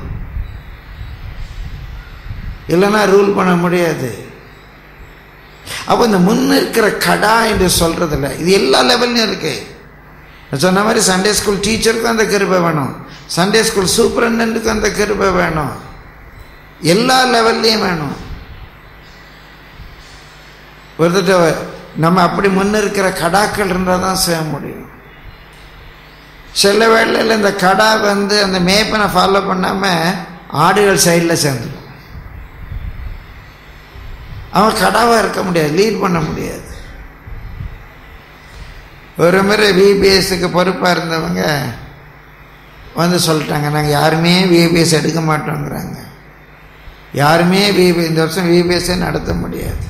இல்லைன்னா ரூல் பண்ண முடியாது அப்போ இந்த முன்ன இருக்கிற கடா என்று சொல்றதில்ல இது எல்லா லெவல்லையும் இருக்கு நான் சொன்ன மாதிரி சண்டே ஸ்கூல் டீச்சருக்கும் அந்த கிருபை வேணும் சண்டே ஸ்கூல் சூப்பரண்டுக்கும் அந்த கிருபை வேணும் எல்லா லெவல்லையும் வேணும் ஒருத்தட்ட நம்ம அப்படி முன்ன இருக்கிற கடாக்கள் இருந்தால் தான் செய்ய முடியும் சில வேளையில் இந்த கடா வந்து அந்த மேப்பனை ஃபாலோ பண்ணாமல் ஆடுகள் சைடில் சேர்ந்துடும் அவன் கடாவாக இருக்க முடியாது லீட் பண்ண முடியாது ஒரு முறை விபிஎஸ்க்கு பொறுப்பாக இருந்தவங்க வந்து சொல்லிட்டாங்க நாங்கள் யாருமே விபிஎஸ் எடுக்க மாட்டோங்கிறாங்க யாருமே விபி இந்த வருஷம் விபிஎஸ்ஸே நடத்த முடியாது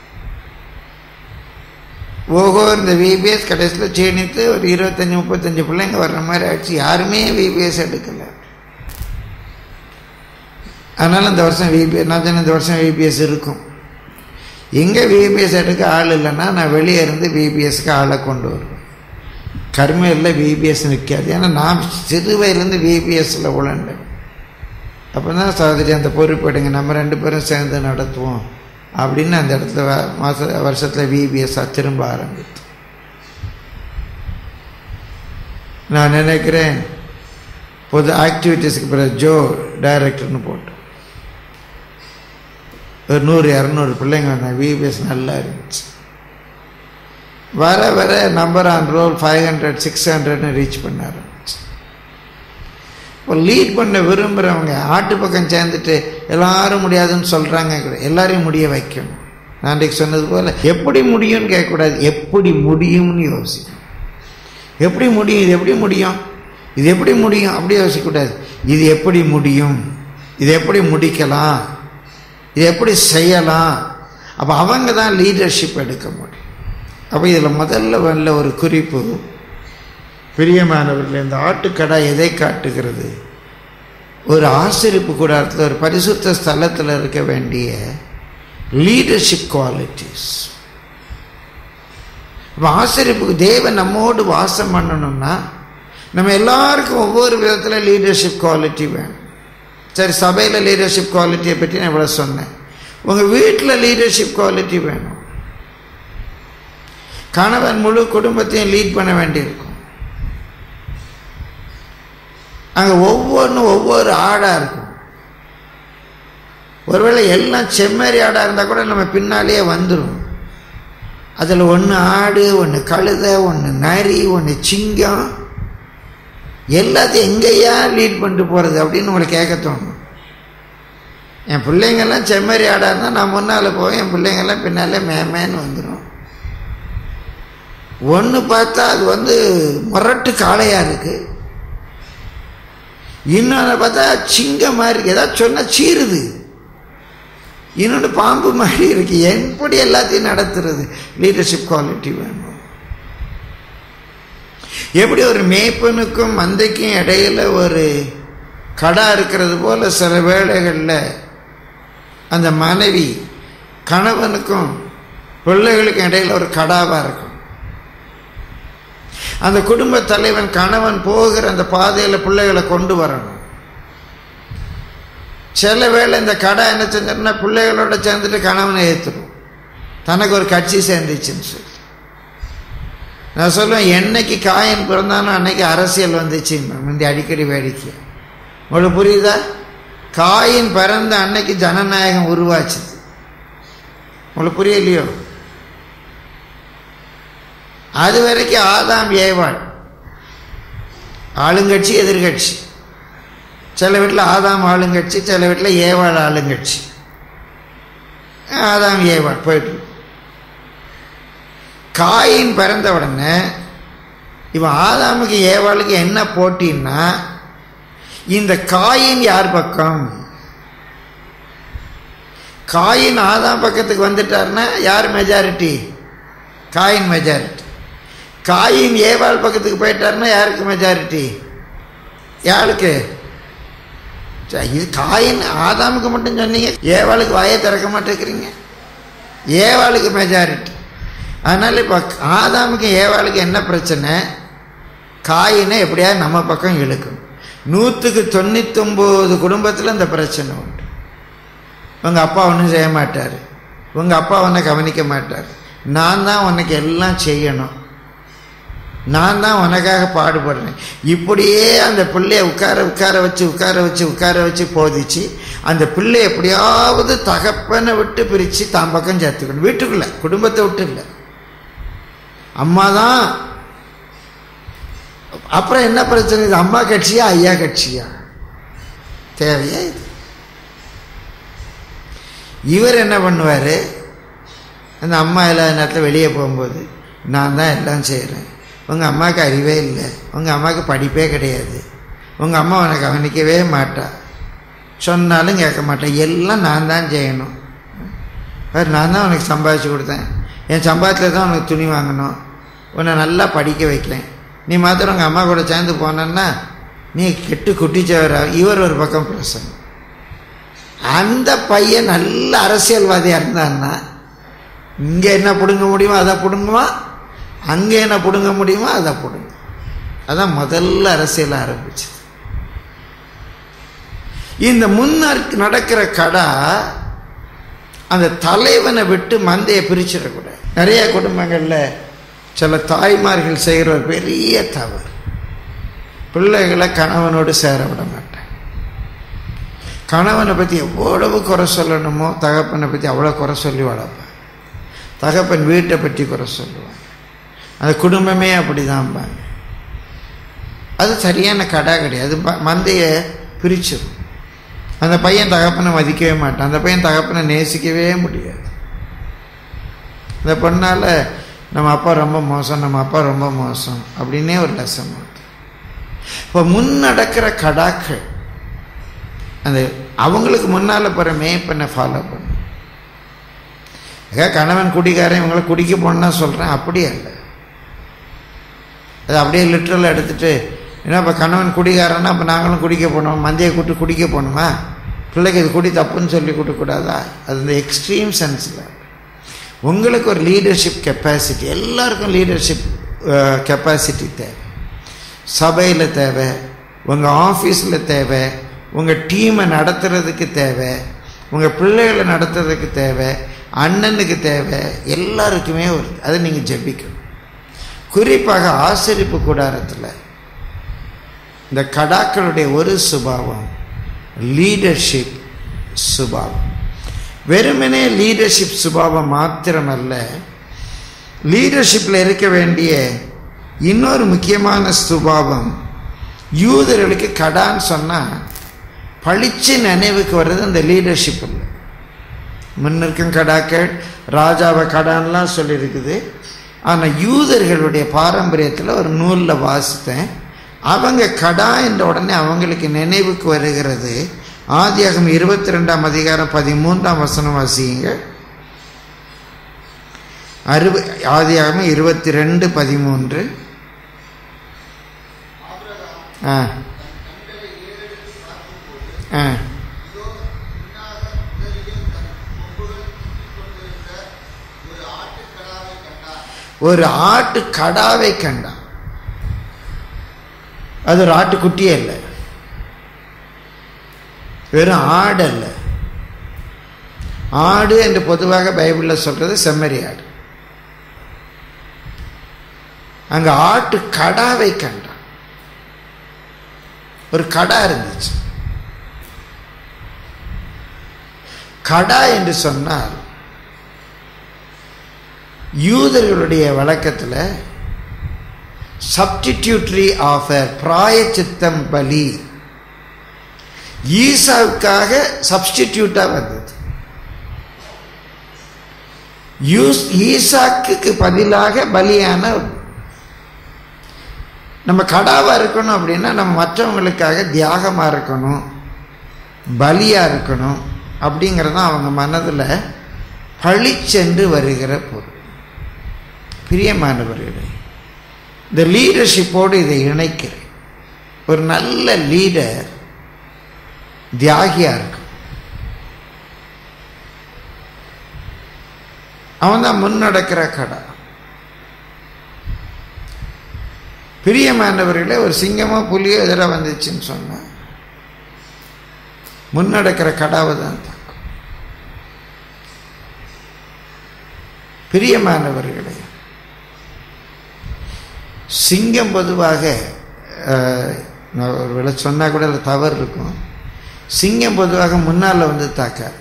ஓஹோ இந்த விபிஎஸ் கடைசியில் சீனித்து ஒரு இருபத்தஞ்சி முப்பத்தஞ்சு பிள்ளைங்க வர்ற மாதிரி ஆயிடுச்சு யாருமே விபிஎஸ் எடுக்கலை அதனால் இந்த வருஷம் விபிஎஸ் நான் சொன்ன இந்த வருஷம் விபிஎஸ் இருக்கும் எங்கே விபிஎஸ் எடுக்க ஆள் இல்லைன்னா நான் வெளியே இருந்து விபிஎஸ்க்கு ஆளை கொண்டு வருவேன் கருமையில் விபிஎஸ் நிற்காது ஏன்னா நான் சிறு வயதுலேருந்து விபிஎஸ்ஸில் உழண்டேன் அப்போ தான் சகோதரி அந்த பொறுப்பு எடுங்க நம்ம ரெண்டு பேரும் சேர்ந்து நடத்துவோம் அப்படின்னு அந்த இடத்துல மாத வருஷத்தில் விபிஎஸ்ஸாக திரும்ப ஆரம்பித்தோம் நான் நினைக்கிறேன் பொது ஆக்டிவிட்டீஸ்க்கு பிறகு ஜோ டைரக்டர்னு போட்டோம் ஒரு நூறு இரநூறு பிள்ளைங்க வந்தாங்க விபிஎஸ் நல்லா இருந்துச்சு வர வர number on roll five hundred six ஹண்ட்ரட்னு ரீச் பண்ண ஆரம்பிச்சு இப்போ லீட் பண்ண விரும்புகிறவங்க ஆட்டு பக்கம் சேர்ந்துட்டு எல்லாரும் முடியாதுன்னு சொல்கிறாங்க கூட எல்லாரையும் முடிய வைக்கணும் நான் அன்றைக்கு சொன்னது போல் எப்படி முடியும்னு கேட்கக்கூடாது எப்படி முடியும்னு யோசிக்கணும் எப்படி முடியும் இது எப்படி முடியும் இது எப்படி முடியும் அப்படி யோசிக்கக்கூடாது இது எப்படி முடியும் இது எப்படி முடிக்கலாம் இது எப்படி செய்யலாம் அப்போ அவங்க தான் லீடர்ஷிப் எடுக்க முடியும் அப்போ இதில் முதல்ல வரல ஒரு குறிப்பு பிரியமானவர்கள் இந்த ஆட்டுக்கடா எதை காட்டுகிறது ஒரு ஆசிரிப்பு கூடாரத்தில் ஒரு பரிசுத்த ஸ்தலத்தில் இருக்க வேண்டிய லீடர்ஷிப் குவாலிட்டிஸ் இப்போ ஆசிரிப்புக்கு தேவன் நம்மோடு வாசம் பண்ணணும்னா நம்ம எல்லாருக்கும் ஒவ்வொரு விதத்தில் லீடர்ஷிப் குவாலிட்டி வேணும் சரி சபையில் லீடர்ஷிப் குவாலிட்டியை பற்றி நான் இவ்வளோ சொன்னேன் உங்கள் வீட்டில் லீடர்ஷிப் குவாலிட்டி வேணும் கணவன் முழு குடும்பத்தையும் லீட் பண்ண வேண்டியிருக்கும் அங்கே ஒவ்வொன்றும் ஒவ்வொரு ஆடாக இருக்கும் ஒருவேளை எல்லாம் செம்மறி ஆடாக இருந்தால் கூட நம்ம பின்னாலேயே வந்துடும் அதில் ஒன்று ஆடு ஒன்று கழுதை ஒன்று நரி ஒன்று சிங்கம் எல்லாத்தையும் எங்கேயா லீட் பண்ணிட்டு போகிறது அப்படின்னு உங்களுக்கு கேட்க தோணும் என் பிள்ளைங்கெல்லாம் செம்மறி ஆடாக இருந்தால் நான் முன்னால் போவேன் என் பிள்ளைங்கெல்லாம் பின்னாலே மேமேன்னு வந்துடும் ஒன்று பார்த்தா அது வந்து முரட்டு காளையாக இருக்குது இன்னொன்று பார்த்தா சிங்கம் மாதிரி இருக்கு ஏதாவது சொன்னால் சீருது இன்னொன்று பாம்பு மாதிரி இருக்கு எப்படி எல்லாத்தையும் நடத்துறது லீடர்ஷிப் குவாலிட்டி வேணும் எப்படி ஒரு மேய்ப்பனுக்கும் மந்தைக்கும் இடையில ஒரு கடா இருக்கிறது போல சில வேளைகளில் அந்த மனைவி கணவனுக்கும் பிள்ளைகளுக்கும் இடையில ஒரு கடாவாக இருக்கும் அந்த குடும்ப தலைவன் கணவன் போகிற அந்த பாதையில் பிள்ளைகளை கொண்டு வரணும் சில வேளை இந்த கடை என்ன செஞ்சிருந்தா பிள்ளைகளோட சேர்ந்துட்டு கணவனை ஏற்றுடும் தனக்கு ஒரு கட்சி சேர்ந்துச்சுன்னு சொல்லி நான் சொல்லுவேன் என்னைக்கு காயன் பிறந்தானோ அன்னைக்கு அரசியல் வந்துச்சு முந்தி அடிக்கடி வேடிக்கை உங்களுக்கு புரியுதா காயின் பிறந்த அன்னைக்கு ஜனநாயகம் உருவாச்சுது உங்களுக்கு புரியலையோ அது வரைக்கும் ஆதாம் ஏவாள் ஆளுங்கட்சி எதிர்கட்சி சில வீட்டில் ஆதாம் ஆளுங்கட்சி சில வீட்டில் ஏவாள் ஆளுங்கட்சி ஆதாம் ஏவாள் போயிட்டு காயின் பிறந்த உடனே இவன் ஆதாமுக்கு ஏவாளுக்கு என்ன போட்டின்னா இந்த காயின் யார் பக்கம் காயின் ஆதாம் பக்கத்துக்கு வந்துட்டாருன்னா யார் மெஜாரிட்டி காயின் மெஜாரிட்டி காயின் ஏவாள் பக்கத்துக்கு போயிட்டாருன்னா யாருக்கு மெஜாரிட்டி யாருக்கு இது காயின் ஆதாமுக்கு மட்டும் சொன்னீங்க ஏவாளுக்கு வாயை திறக்க மாட்டேங்கிறீங்க ஏவாளுக்கு மெஜாரிட்டி அதனால் இப்போ ஆதாமுக்கு ஏவாளுக்கு என்ன பிரச்சனை காயினை எப்படியாவது நம்ம பக்கம் இழுக்கும் நூற்றுக்கு தொண்ணூத்தொம்பது குடும்பத்தில் இந்த பிரச்சனை உண்டு உங்கள் அப்பா ஒன்றும் செய்ய மாட்டார் உங்கள் அப்பா உன்னை கவனிக்க மாட்டார் நான் தான் உனக்கு எல்லாம் செய்யணும் நான் தான் உனக்காக பாடுபடுறேன் இப்படியே அந்த பிள்ளைய உட்கார உட்கார வச்சு உட்கார வச்சு உட்கார வச்சு போதிச்சு அந்த பிள்ளை எப்படியாவது தகப்பனை விட்டு பிரித்து தான் பக்கம் சேர்த்துக்கணும் வீட்டுக்குள்ள குடும்பத்தை விட்டு இல்லை அம்மா தான் அப்புறம் என்ன பிரச்சனை இது அம்மா கட்சியா ஐயா கட்சியா தேவையா இது இவர் என்ன பண்ணுவார் அந்த அம்மா இல்லாத நேரத்தில் வெளியே போகும்போது நான் தான் எல்லாம் செய்கிறேன் உங்கள் அம்மாவுக்கு அறிவே இல்லை உங்கள் அம்மாவுக்கு படிப்பே கிடையாது உங்கள் அம்மா உன்னை கவனிக்கவே மாட்டா சொன்னாலும் கேட்க மாட்டேன் எல்லாம் நான் தான் செய்யணும் பாரு நான் தான் உனக்கு சம்பாதிச்சு கொடுத்தேன் என் சம்பாதத்தில் தான் உனக்கு துணி வாங்கணும் உன்னை நல்லா படிக்க வைக்கிறேன் நீ மாத்திரம் உங்கள் அம்மா கூட சேர்ந்து போனன்னா நீ கெட்டு குட்டிச்சவரா இவர் ஒரு பக்கம் பேசணும் அந்த பையன் நல்ல அரசியல்வாதியாக இருந்தான்னா இங்கே என்ன பிடுங்க முடியுமோ அதை பிடுங்குமா அங்கே என்ன பிடுங்க முடியுமோ அதை பிடுங்க அதான் முதல்ல அரசியல் ஆரம்பிச்சு இந்த முன்னர் நடக்கிற கடா அந்த தலைவனை விட்டு மந்தையை பிரிச்சிடக்கூடாது நிறைய குடும்பங்களில் சில தாய்மார்கள் செய்கிற ஒரு பெரிய தவறு பிள்ளைகளை கணவனோடு சேர விட மாட்டாங்க கணவனை பற்றி எவ்வளவு குறை சொல்லணுமோ தகப்பனை பற்றி அவ்வளோ குறை சொல்லி வளர்ப்பாங்க தகப்பன் வீட்டை பற்றி குறை சொல்லுவாங்க அந்த குடும்பமே அப்படிதான்பாங்க அது சரியான கடா கிடையாது மந்தையை பிரிச்சிடும் அந்த பையன் தகப்பனை மதிக்கவே மாட்டான் அந்த பையன் தகப்பனை நேசிக்கவே முடியாது இந்த பொண்ணால் நம்ம அப்பா ரொம்ப மோசம் நம்ம அப்பா ரொம்ப மோசம் அப்படின்னே ஒரு லெசன் வருது இப்போ முன் நடக்கிற கடாக்கள் அந்த அவங்களுக்கு முன்னால் போகிற மேய்ப்பனை ஃபாலோ பண்ணும் கணவன் குடிக்காரன் இவங்களை குடிக்க போனா சொல்கிறேன் அப்படியே இல்லை அது அப்படியே லிட்ரலாக எடுத்துகிட்டு ஏன்னா இப்போ கணவன் குடிகாரன்னா அப்போ நாங்களும் குடிக்க போனோம் மந்தையை கூட்டு குடிக்க போகணுமா பிள்ளைக்கு இது குடி தப்புன்னு சொல்லி கொடுக்கக்கூடாதா அது இந்த எக்ஸ்ட்ரீம் சென்ஸில் உங்களுக்கு ஒரு லீடர்ஷிப் கெப்பாசிட்டி எல்லாருக்கும் லீடர்ஷிப் கெப்பாசிட்டி தேவை சபையில் தேவை உங்கள் ஆஃபீஸில் தேவை உங்கள் டீமை நடத்துறதுக்கு தேவை உங்கள் பிள்ளைகளை நடத்துறதுக்கு தேவை அண்ணனுக்கு தேவை எல்லாருக்குமே ஒரு அதை நீங்கள் ஜெபிக்கணும் குறிப்பாக ஆசிரிப்பு கூடாரத்தில் இந்த கடாக்களுடைய ஒரு சுபாவம் லீடர்ஷிப் சுபாவம் வெறுமனே லீடர்ஷிப் சுபாவம் மாத்திரமல்ல லீடர்ஷிப்பில் இருக்க வேண்டிய இன்னொரு முக்கியமான சுபாவம் யூதர்களுக்கு கடான்னு சொன்னால் பளிச்சு நினைவுக்கு வர்றது அந்த லீடர்ஷிப் இல்லை முன்னிருக்கும் கடாக்கள் ராஜாவை கடான்லாம் சொல்லியிருக்குது ஆனால் யூதர்களுடைய பாரம்பரியத்தில் ஒரு நூலில் வாசித்தேன் அவங்க கடா என்ற உடனே அவங்களுக்கு நினைவுக்கு வருகிறது ஆதியாகம் இருபத்தி ரெண்டாம் அதிகாரம் பதிமூன்றாம் வசனம் வாசியுங்க அறுப ஆதியாகம் இருபத்தி ரெண்டு பதிமூன்று ஆ ஆ ஒரு ஆட்டு கடாவை கண்டான் அது ஒரு ஆட்டுக்குட்டியே இல்லை வெறும் ஆடு அல்ல ஆடு என்று பொதுவாக பைபிளில் சொல்றது செம்மறி ஆடு அங்க ஆட்டு கடாவை கண்டான் ஒரு கடா இருந்துச்சு கடா என்று சொன்னால் யூதர்களுடைய வழக்கத்தில் சப்டிடியூட்ரி ஆஃபர் பிராயச்சித்தம் பலி ஈசாவுக்காக சப்ஸ்டிடியூட்டாக வந்தது யூஸ் ஈசாக்கு பதிலாக பலியான நம்ம கடாவாக இருக்கணும் அப்படின்னா நம்ம மற்றவங்களுக்காக தியாகமாக இருக்கணும் பலியாக இருக்கணும் அப்படிங்கிறது தான் அவங்க மனதில் பழிச்சென்று வருகிற பொருள் பிரியமானவர்களே இந்த லீடர்ஷிப்போடு இதை இணைக்கிறேன் ஒரு நல்ல லீடர் தியாகியாக இருக்கும் அவன் தான் முன்னடக்கிற கடை பிரியமானவர்களே ஒரு சிங்கமோ புலியோ எதிராக வந்துச்சுன்னு சொன்னால் முன்னடக்கிற கடாவை தான் தாக்கும் பிரியமானவர்களே சிங்கம் பொதுவாக அஹ், நான் ஒரு வேளை சொன்னால் கூட அதில் தவறு இருக்கும் சிங்கம் பொதுவாக முன்னால் வந்து தாக்காது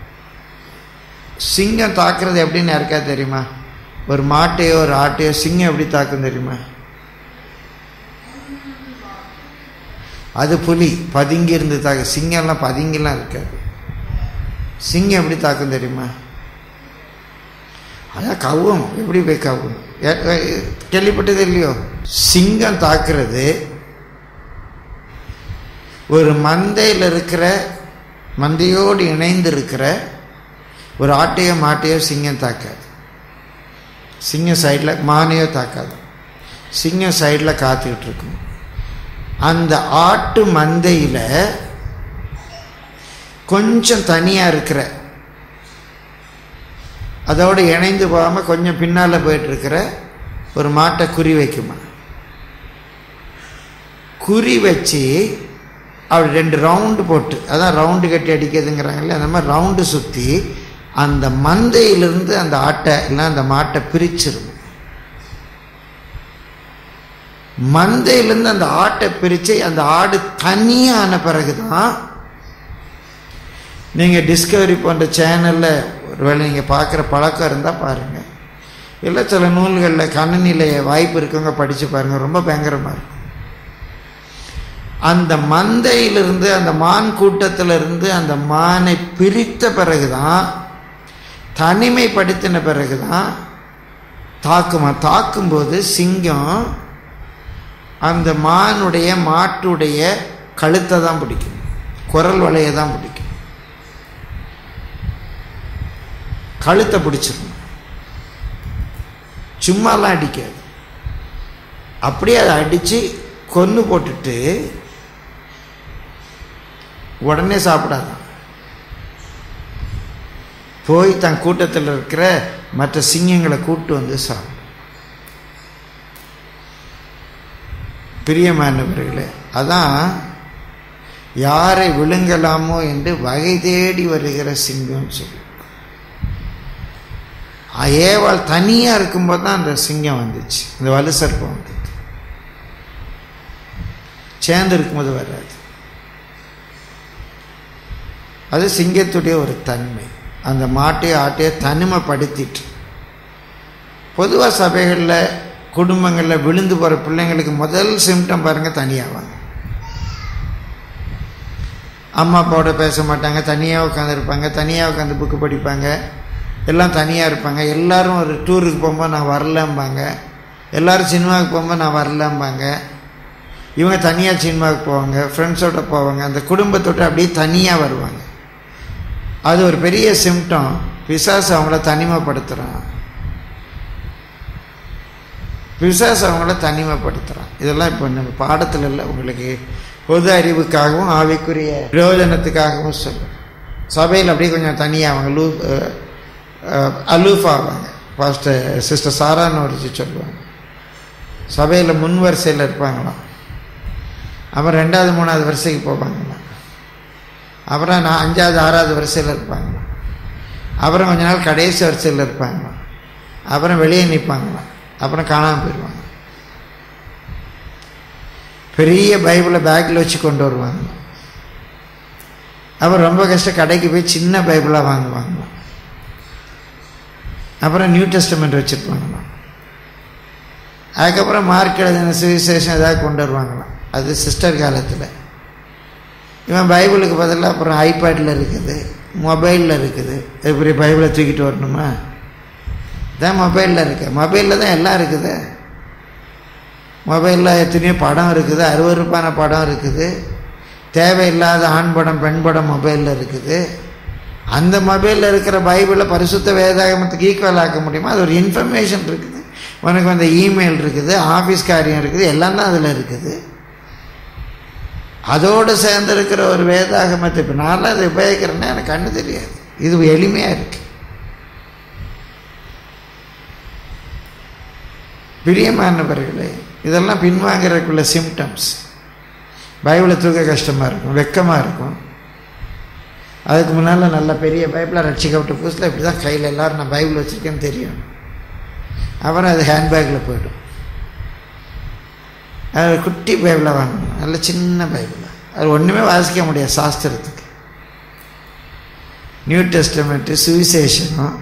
சிங்கம் தாக்குறது எப்படின்னு யாருக்கா தெரியுமா ஒரு மாட்டையோ ஒரு ஆட்டையோ சிங்கம் எப்படி தாக்கும் தெரியுமா அது புலி பதுங்கி இருந்து தாக்க சிங்கம்லாம் பதுங்கிலாம் இருக்காது சிங்கம் எப்படி தாக்கும் தெரியுமா அதான் கவும் எப்படி போய் கவும் ஏ- ஏ- கேள்விப்பட்டது இல்லையோ சிங்கம் தாக்குறது ஒரு மந்தையில் இருக்கிற மந்தையோடு இணைந்து இருக்கிற ஒரு ஆட்டையோ மாட்டையோ சிங்கம் தாக்காது சிங்கம் சைடில் மானையோ தாக்காது சிங்கம் சைடில் காத்துக்கிட்டு இருக்கும் அந்த ஆட்டு மந்தையில் கொஞ்சம் தனியாக இருக்கிற அதோடு இணைந்து போகாமல் கொஞ்சம் பின்னால் போயிட்டு இருக்கிற ஒரு மாட்டை குறி வைக்குமா குறி வச்சு அப்படி ரெண்டு ரவுண்டு போட்டு அதான் ரவுண்டு கட்டி அடிக்கிறதுங்கிறாங்கல்ல அந்த மாதிரி ரவுண்டு சுற்றி அந்த மந்தையிலிருந்து அந்த ஆட்டை இல்லை அந்த மாட்டை பிரிச்சிரும் மந்தையிலிருந்து அந்த ஆட்டை பிரித்து அந்த ஆடு தனியான பிறகு தான் நீங்கள் டிஸ்கவரி போன்ற சேனலில் ஒருவேளை நீங்கள் பார்க்குற பழக்கம் இருந்தால் பாருங்கள் இல்லை சில நூல்களில் கண்ணனில வாய்ப்பு இருக்கவங்க படித்து பாருங்கள் ரொம்ப பயங்கரமாக இருக்கும் அந்த மந்தையிலிருந்து அந்த மான் கூட்டத்திலிருந்து அந்த மானை பிரித்த பிறகுதான் தனிமைப்படுத்தின பிறகுதான் தாக்குமா தாக்கும்போது சிங்கம் அந்த மானுடைய மாட்டுடைய கழுத்தை தான் பிடிக்கும் குரல் வலையை தான் பிடிக்கும் கழுத்தை பிடிச்சிரும் சும்மாலாம் அடிக்காது அப்படியே அதை அடித்து கொன்று போட்டுட்டு உடனே சாப்பிடாதான் போய் தன் கூட்டத்தில் இருக்கிற மற்ற சிங்கங்களை கூட்டு வந்து சாப்பிடும் பிரியமானவர்களே அதான் யாரை விழுங்கலாமோ என்று வகை தேடி வருகிற சிங்கம் சொல்லி ஏவாள் தனியாக இருக்கும்போது தான் அந்த சிங்கம் வந்துச்சு இந்த வலுசர்ப்பம் வந்தது சேர்ந்து இருக்கும்போது வராது அது சிங்கத்துடைய ஒரு தன்மை அந்த மாட்டையோ ஆட்டையோ தனிமைப்படுத்திட்டு பொதுவாக சபைகளில் குடும்பங்களில் விழுந்து போகிற பிள்ளைங்களுக்கு முதல் சிம்டம் பாருங்கள் தனியாவாங்க அம்மா அப்பாவோட பேச மாட்டாங்க தனியாக உட்காந்துருப்பாங்க தனியாக உட்காந்து புக்கு படிப்பாங்க எல்லாம் தனியாக இருப்பாங்க எல்லாரும் ஒரு டூருக்கு போகும்போது நான் வரலம்பாங்க எல்லோரும் சினிமாவுக்கு போகும்போது நான் வரலம்பாங்க இவங்க தனியாக சினிமாவுக்கு போவாங்க ஃப்ரெண்ட்ஸோட போவாங்க அந்த குடும்பத்தோட அப்படியே தனியாக வருவாங்க அது ஒரு பெரிய சிம்டம் பிசாசு அவங்கள தனிமைப்படுத்துகிறான் பிசாசு அவங்கள தனிமைப்படுத்துகிறான் இதெல்லாம் இப்போ நம்ம பாடத்தில் இல்லை உங்களுக்கு பொது அறிவுக்காகவும் ஆவிக்குரிய பிரயோஜனத்துக்காகவும் சொல்லும் சபையில் அப்படியே கொஞ்சம் தனியாக அவங்க லூ அலூஃப் ஆவாங்க பாஸ்டர் சிஸ்டர் சாரான்னு ஒரு சொல்லுவாங்க சபையில் முன் வரிசையில் இருப்பாங்களாம் அப்புறம் ரெண்டாவது மூணாவது வரிசைக்கு போவாங்களாம் அப்புறம் நான் அஞ்சாவது ஆறாவது வரிசையில் இருப்பாங்களாம் அப்புறம் கொஞ்ச நாள் கடைசி வரிசையில் இருப்பாங்களாம் அப்புறம் வெளியே நிற்பாங்களாம் அப்புறம் காணாமல் போயிடுவாங்க பெரிய பைபிளை பேக்கில் வச்சு கொண்டு வருவாங்க அப்புறம் ரொம்ப கஷ்டம் கடைக்கு போய் சின்ன பைபிளாக வாங்குவாங்களாம் அப்புறம் நியூ டெஸ்டமெண்ட் வச்சுருப்பாங்களாம் அதுக்கப்புறம் மார்க் எழுதின சுவிசேஷம் ஏதாவது கொண்டு வருவாங்களாம் அது சிஸ்டர் காலத்தில் இவன் பைபிளுக்கு பதிலாக அப்புறம் ஐபேடில் இருக்குது மொபைலில் இருக்குது எப்படி பைபிளை தூக்கிட்டு வரணுமா தான் மொபைலில் இருக்கு மொபைலில் தான் எல்லாம் இருக்குது மொபைலில் எத்தனையோ படம் இருக்குது அருவறுப்பான படம் இருக்குது தேவையில்லாத ஆண் படம் பெண் படம் மொபைலில் இருக்குது அந்த மொபைலில் இருக்கிற பைபிளை பரிசுத்த வேதாகமத்துக்கு ஈக்குவல் ஆக்க முடியுமா அது ஒரு இன்ஃபர்மேஷன் இருக்குது உனக்கு வந்து இமெயில் இருக்குது ஆஃபீஸ் காரியம் இருக்குது எல்லாம் தான் அதில் இருக்குது அதோடு சேர்ந்திருக்கிற ஒரு வேதாகமத்தை இப்போ நான்லாம் அதை உபயோகிக்கிறேன்னா எனக்கு கண்ணு தெரியாது இது எளிமையாக இருக்கு பிரியமானவர்களே இதெல்லாம் பின்வாங்கிறதுக்குள்ள சிம்டம்ஸ் பைபிளை தூக்க கஷ்டமாக இருக்கும் வெக்கமாக இருக்கும் அதுக்கு முன்னால் நல்ல பெரிய பைபிளாக ரட்சிக்கப்பட்ட புதுசில் இப்படி தான் கையில் எல்லோரும் நான் பைபிள் வச்சுருக்கேன்னு தெரியும் அப்புறம் அது ஹேண்ட்பேக்கில் போய்டும் அது குட்டி பைபிளாக வாங்கணும் நல்ல சின்ன பைபிளாக அது ஒன்றுமே வாசிக்க முடியாது சாஸ்திரத்துக்கு நியூ டெஸ்டமெண்ட்டு சுவிசேஷனும்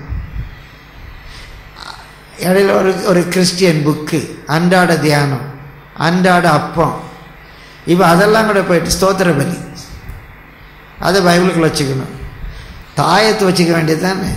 இடையில ஒரு ஒரு கிறிஸ்டியன் புக்கு அன்றாட தியானம் அன்றாட அப்பம் இப்போ அதெல்லாம் கூட போயிட்டு ஸ்தோத்திர பலி அதை பைபிளுக்குள்ள வச்சுக்கணும் தாயத்து வச்சுக்க வேண்டியது தானே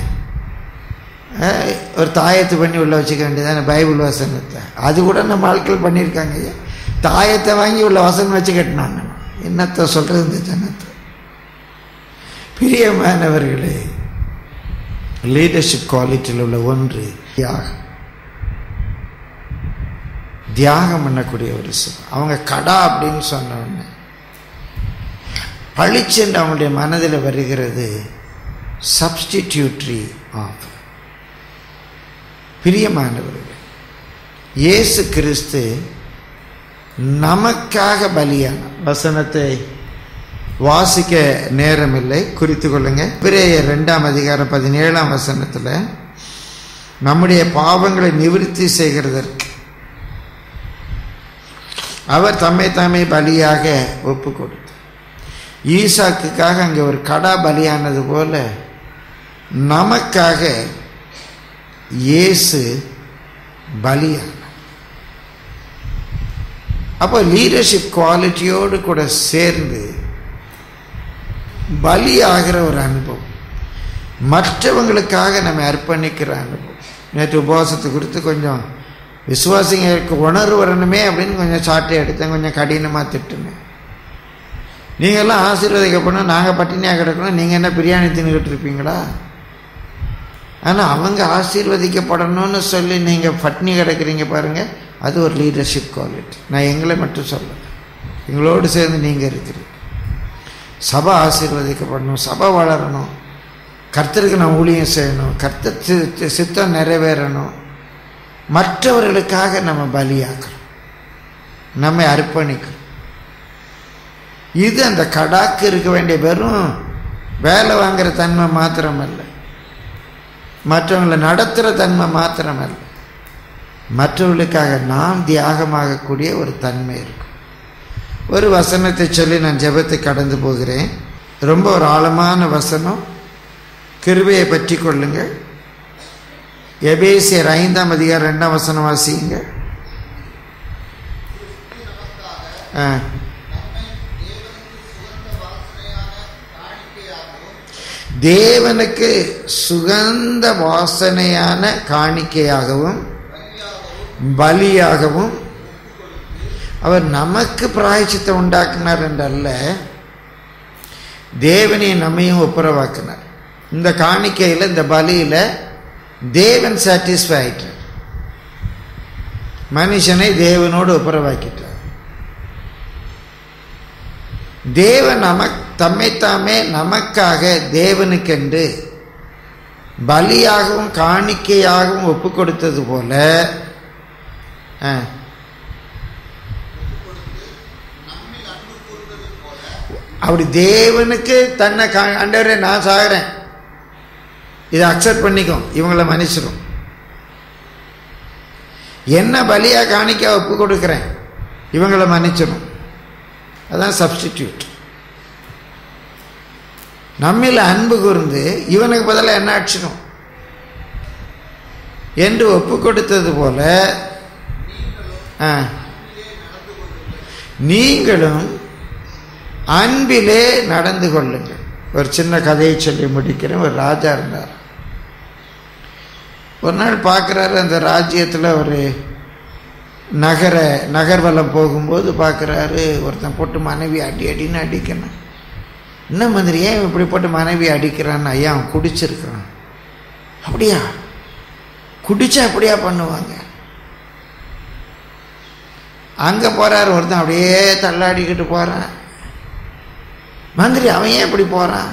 ஒரு தாயத்து பண்ணி உள்ள வச்சுக்க வேண்டியதானே பைபிள் வசனத்தை அது கூட நம்ம ஆட்கள் பண்ணியிருக்காங்க ஐயா தாயத்தை வாங்கி உள்ள வசனம் வச்சு கட்டினாங்க என்னத்தை சொல்கிறது இந்த ஜனத்தை பிரியமானவர்களே லீடர்ஷிப் குவாலிட்டியில் உள்ள ஒன்று தியாகம் தியாகம் பண்ணக்கூடிய ஒரு சிவம் அவங்க கடா அப்படின்னு சொன்ன உடனே பளிச்சென்று அவங்களுடைய மனதில் வருகிறது சப்ஸ்டிடியூட்ரி ஆஃப் பிரியமானவர்கள் இயேசு கிறிஸ்து நமக்காக பலியான வசனத்தை வாசிக்க நேரமில்லை குறித்து கொள்ளுங்க பிறைய ரெண்டாம் அதிகாரம் பதினேழாம் வசனத்தில் நம்முடைய பாவங்களை நிவிருத்தி செய்கிறதற்கு அவர் தம்மை தாமே பலியாக ஒப்பு கொடுத்தார் ஈசாக்குக்காக அங்கே ஒரு கடா பலியானது போல நமக்காக இயேசு பலியான அப்போ லீடர்ஷிப் குவாலிட்டியோடு கூட சேர்ந்து பலியாகிற ஒரு அனுபவம் மற்றவங்களுக்காக நம்ம அர்ப்பணிக்கிற அனுபவம் நேற்று உபவாசத்தை குறித்து கொஞ்சம் விசுவாசிங்களுக்கு உணர்வு வரணுமே அப்படின்னு கொஞ்சம் சாட்டை எடுத்தேன் கொஞ்சம் கடினமாக திட்டுனேன் நீங்கள்லாம் ஆசீர்வதிக்கப்படணும் நாங்கள் பட்டினியாக கிடக்கணும் நீங்கள் என்ன பிரியாணி தின்னுக்கிட்டு இருப்பீங்களா ஆனால் அவங்க ஆசீர்வதிக்கப்படணும்னு சொல்லி நீங்கள் பட்னி கிடக்கிறீங்க பாருங்கள் அது ஒரு லீடர்ஷிப் குவாலிட்டி நான் எங்களை மட்டும் சொல்ல எங்களோடு சேர்ந்து நீங்கள் இருக்கிறீங்க சபை ஆசீர்வதிக்கப்படணும் சபை வளரணும் கர்த்தருக்கு நான் ஊழியம் செய்யணும் கர்த்தர் சித்தம் நிறைவேறணும் மற்றவர்களுக்காக நம்ம பலியாக்கிறோம் நம்மை அர்ப்பணிக்கிறோம் இது அந்த கடாக்கு இருக்க வேண்டிய வெறும் வேலை வாங்குற தன்மை மாத்திரமல்ல மற்றவங்களை நடத்துகிற தன்மை மாத்திரமல்ல மற்றவர்களுக்காக நாம் தியாகமாகக்கூடிய ஒரு தன்மை இருக்கும் ஒரு வசனத்தை சொல்லி நான் ஜெபத்தை கடந்து போகிறேன் ரொம்ப ஒரு ஆழமான வசனம் கிருபையை பற்றி கொள்ளுங்கள் எபேசியர் ஐந்தாம் அதிகாரம் ரெண்டாம் வசனம் வாசியுங்க ஆ தேவனுக்கு சுகந்த வாசனையான காணிக்கையாகவும் பலியாகவும் அவர் நமக்கு பிராயச்சித்தை உண்டாக்கினார் என்றல்ல தேவனையும் நம்மையும் ஒப்புரவாக்கினார் இந்த காணிக்கையில் இந்த பலியில் தேவன் சாட்டிஸ்ஃபை ஆயிட்டார் மனுஷனை தேவனோடு ஒப்புரவாக்கிட்டார் தேவன் நமக் தம்மைத்தாமே நமக்காக தேவனுக்கென்று பலியாகவும் காணிக்கையாகவும் ஒப்பு கொடுத்தது போல அப்படி தேவனுக்கு தன்னை கா அண்டவரே நான் சாகிறேன் இதை அக்செப்ட் பண்ணிக்கும் இவங்கள மன்னிச்சிடும் என்ன பலியாக காணிக்க ஒப்பு கொடுக்குறேன் இவங்களை மன்னிச்சிடும் அதான் சப்ஸ்டிடியூட் நம்மில் அன்பு கூர்ந்து இவனுக்கு பதிலாக என்ன ஆட்சிடும் என்று ஒப்பு கொடுத்தது போல நீங்களும் அன்பிலே நடந்து கொள்ளுங்கள் ஒரு சின்ன கதையை சொல்லி முடிக்கிறேன் ஒரு ராஜா இருந்தார் ஒரு நாள் பார்க்குறாரு அந்த ராஜ்யத்தில் ஒரு நகர நகர்வலம் போகும்போது பார்க்குறாரு ஒருத்தன் போட்டு மனைவி அடி அடின்னு அடிக்கணும் என்ன மந்திரி ஏன் இப்படி போட்டு மனைவி அடிக்கிறான்னு ஐயா அவன் குடிச்சிருக்கிறான் அப்படியா குடிச்சா அப்படியா பண்ணுவாங்க அங்கே போகிறார் ஒருத்தன் அப்படியே தள்ளாடிக்கிட்டு போகிறான் மந்திரி அவன் ஏன் இப்படி போகிறான்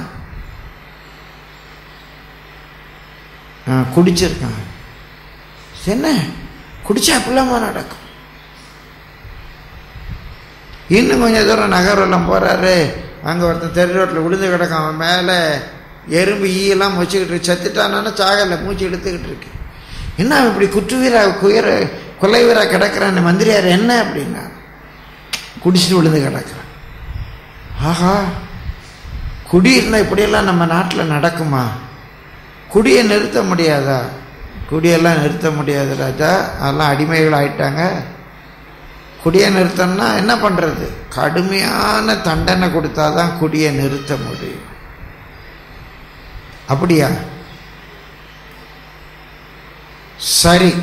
குடிச்சிருக்கான் என்ன குடிச்சா அப்படிலாமா நடக்கும் இன்னும் கொஞ்சம் தூரம் நகரெல்லாம் போகிறாரு அங்கே ஒருத்தன் தெரு ரோட்டில் விழுந்து கிடக்கான் அவன் மேலே எறும்பு ஈயெல்லாம் வச்சுக்கிட்டு செத்துட்டானான்னு சாகலை மூச்சு இழுத்துக்கிட்டு இருக்கு என்ன அவன் இப்படி குற்றுவீரா குயர கொலைவீரா கிடக்கிறான் மந்திரியார் என்ன அப்படின்னா குடிச்சிட்டு விழுந்து கிடக்கிறான் ஆஹா குடி இருந்தால் இப்படியெல்லாம் நம்ம நாட்டில் நடக்குமா குடியை நிறுத்த முடியாதா குடியெல்லாம் நிறுத்த முடியாது ராஜா அதெல்லாம் அடிமைகள் ஆயிட்டாங்க குடியை நிறுத்தம்னா என்ன பண்ணுறது கடுமையான தண்டனை கொடுத்தா தான் குடியை நிறுத்த முடியும் அப்படியா சரி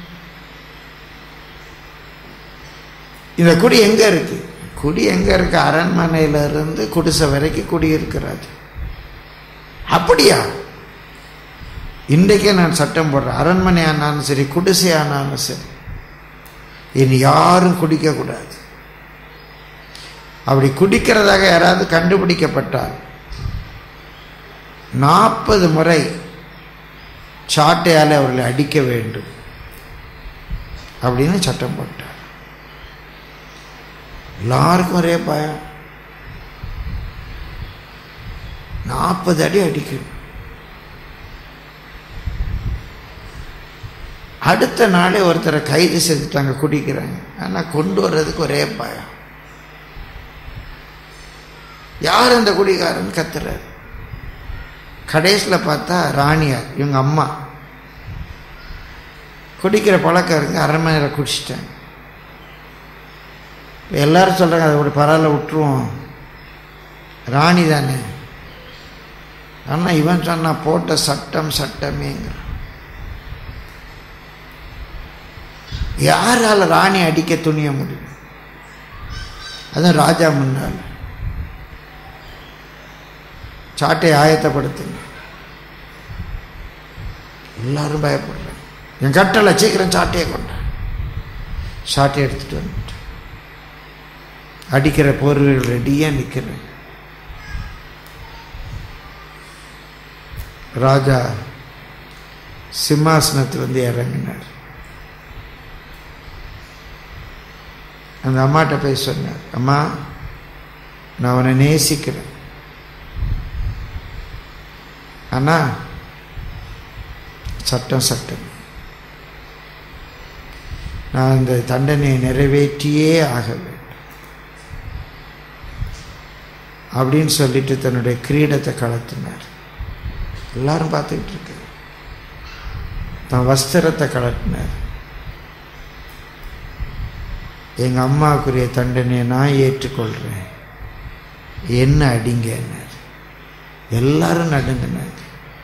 இந்த குடி எங்கே இருக்கு குடி எங்கே இருக்கு அரண்மனையில இருந்து குடிசை வரைக்கும் குடி இருக்கிறாரு அப்படியா இன்றைக்கே நான் சட்டம் போடுறேன் அரண்மனை ஆனாலும் சரி குடிசை ஆனாலும் சரி இனி யாரும் குடிக்கக்கூடாது அப்படி குடிக்கிறதாக யாராவது கண்டுபிடிக்கப்பட்டால் நாற்பது முறை சாட்டையால் அவர்களை அடிக்க வேண்டும் அப்படின்னு சட்டம் போட்டார் எல்லாருக்கும் ஒரே பயம் நாற்பது அடி அடிக்கணும் அடுத்த நாளே ஒருத்தரை கைது செய்துட்டாங்க குடிக்கிறாங்க ஆனால் கொண்டு வர்றதுக்கு ஒரே பயம் யார் அந்த குடிகாரன் கத்துறாரு கடைசியில் பார்த்தா ராணியார் இவங்க அம்மா குடிக்கிற பழக்கம் இருக்கு அரண்மனையில் குடிச்சிட்டாங்க இப்போ எல்லாரும் சொல்கிறாங்க அதை ஒரு பரவாயில்ல விட்டுருவோம் ராணி தானே ஆனால் இவன் சொன்னான் போட்ட சட்டம் சட்டமேங்கிறான் யாரால் ராணி அடிக்க துணிய முடியும் அதான் ராஜா முன்னால் சாட்டை ஆயத்தப்படுத்துங்க எல்லாரும் பயப்படுறாங்க என் கட்டளை சீக்கிரம் சாட்டையை கொண்ட சாட்டை எடுத்துட்டு வந்துட்டு அடிக்கிற பொருள் ரெடியாக நிற்கிறேன் ராஜா சிம்மாசனத்திலிருந்து இறங்கினார் அந்த அம்மாட்ட போய் சொன்னார் அம்மா நான் அவனை நேசிக்கிறேன் ஆனால் சட்டம் சட்டம் நான் இந்த தண்டனையை நிறைவேற்றியே ஆக வேண்டும் அப்படின்னு சொல்லிட்டு தன்னுடைய கிரீடத்தை கலத்தினார் எல்லாரும் பார்த்துக்கிட்டு இருக்கு தன் வஸ்திரத்தை கலட்டினார் எங்கள் அம்மாவுக்குரிய தண்டனையை நான் ஏற்றுக்கொள்கிறேன் என்ன அடிங்கன்னார் எல்லாரும் நடுங்கினார்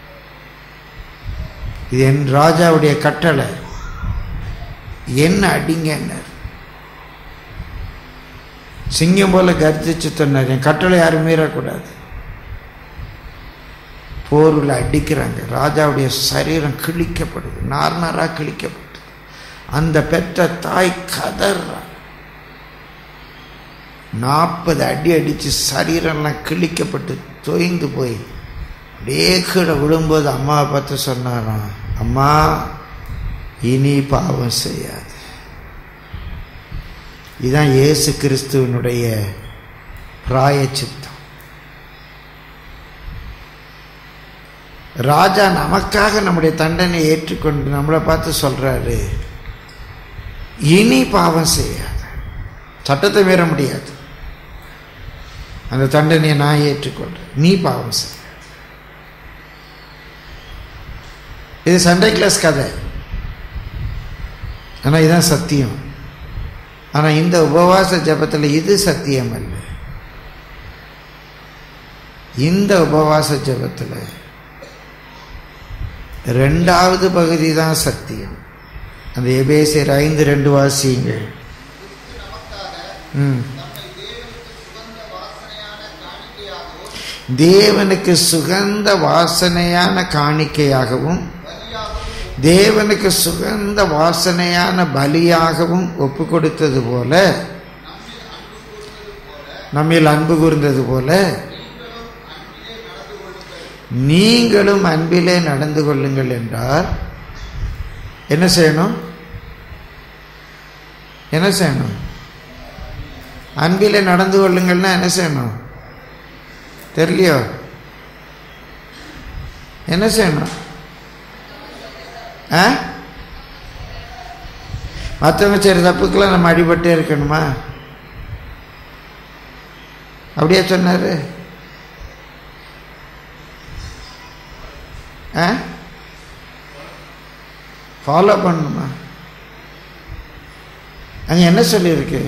இது என் ராஜாவுடைய கட்டளை என்ன அடிங்கன்னார் சிங்கம் போல கர்ஜிச்சு சொன்னார் என் கட்டளை யாரும் மீறக்கூடாது போரில் அடிக்கிறாங்க ராஜாவுடைய சரீரம் கிழிக்கப்படுது நார் நாராக கிழிக்கப்படுது அந்த பெற்ற தாய் கதறாங்க நாற்பது அடி அடித்து சரீரம்லாம் கிழிக்கப்பட்டு தொய்ந்து போய் அப்படியே கீழே விழும்போது அம்மாவை பார்த்து சொன்னாராம் அம்மா இனி பாவம் செய்யாது இதுதான் இயேசு கிறிஸ்துவனுடைய பிராயச்சித்தம் ராஜா நமக்காக நம்முடைய தண்டனை ஏற்றுக்கொண்டு நம்மளை பார்த்து சொல்றாரு இனி பாவம் செய்யாது சட்டத்தை மீற முடியாது அந்த தண்டனையை நான் ஏற்றுக்கொள்றேன் நீ பாவம் செய் இது சண்டே கிளாஸ் கதை ஆனால் இதுதான் சத்தியம் ஆனால் இந்த உபவாச ஜபத்தில் இது சத்தியம் அல்ல இந்த உபவாச ஜபத்தில் ரெண்டாவது பகுதி தான் சத்தியம் அந்த எபேசியர் ஐந்து ரெண்டு வாசியுங்கள் ம் தேவனுக்கு சுகந்த வாசனையான காணிக்கையாகவும் தேவனுக்கு சுகந்த வாசனையான பலியாகவும் ஒப்பு கொடுத்தது போல நம்மில் அன்பு கூர்ந்தது போல நீங்களும் அன்பிலே நடந்து கொள்ளுங்கள் என்றால் என்ன செய்யணும் என்ன செய்யணும் அன்பிலே நடந்து கொள்ளுங்கள்னா என்ன செய்யணும் தெரியலையோ என்ன செய்யணும் ஆ மற்றவங்க செய்கிற தப்புக்கெல்லாம் நம்ம அடிபட்டே இருக்கணுமா அப்படியே சொன்னார் ஆ ஃபாலோ பண்ணணுமா அங்கே என்ன சொல்லியிருக்கு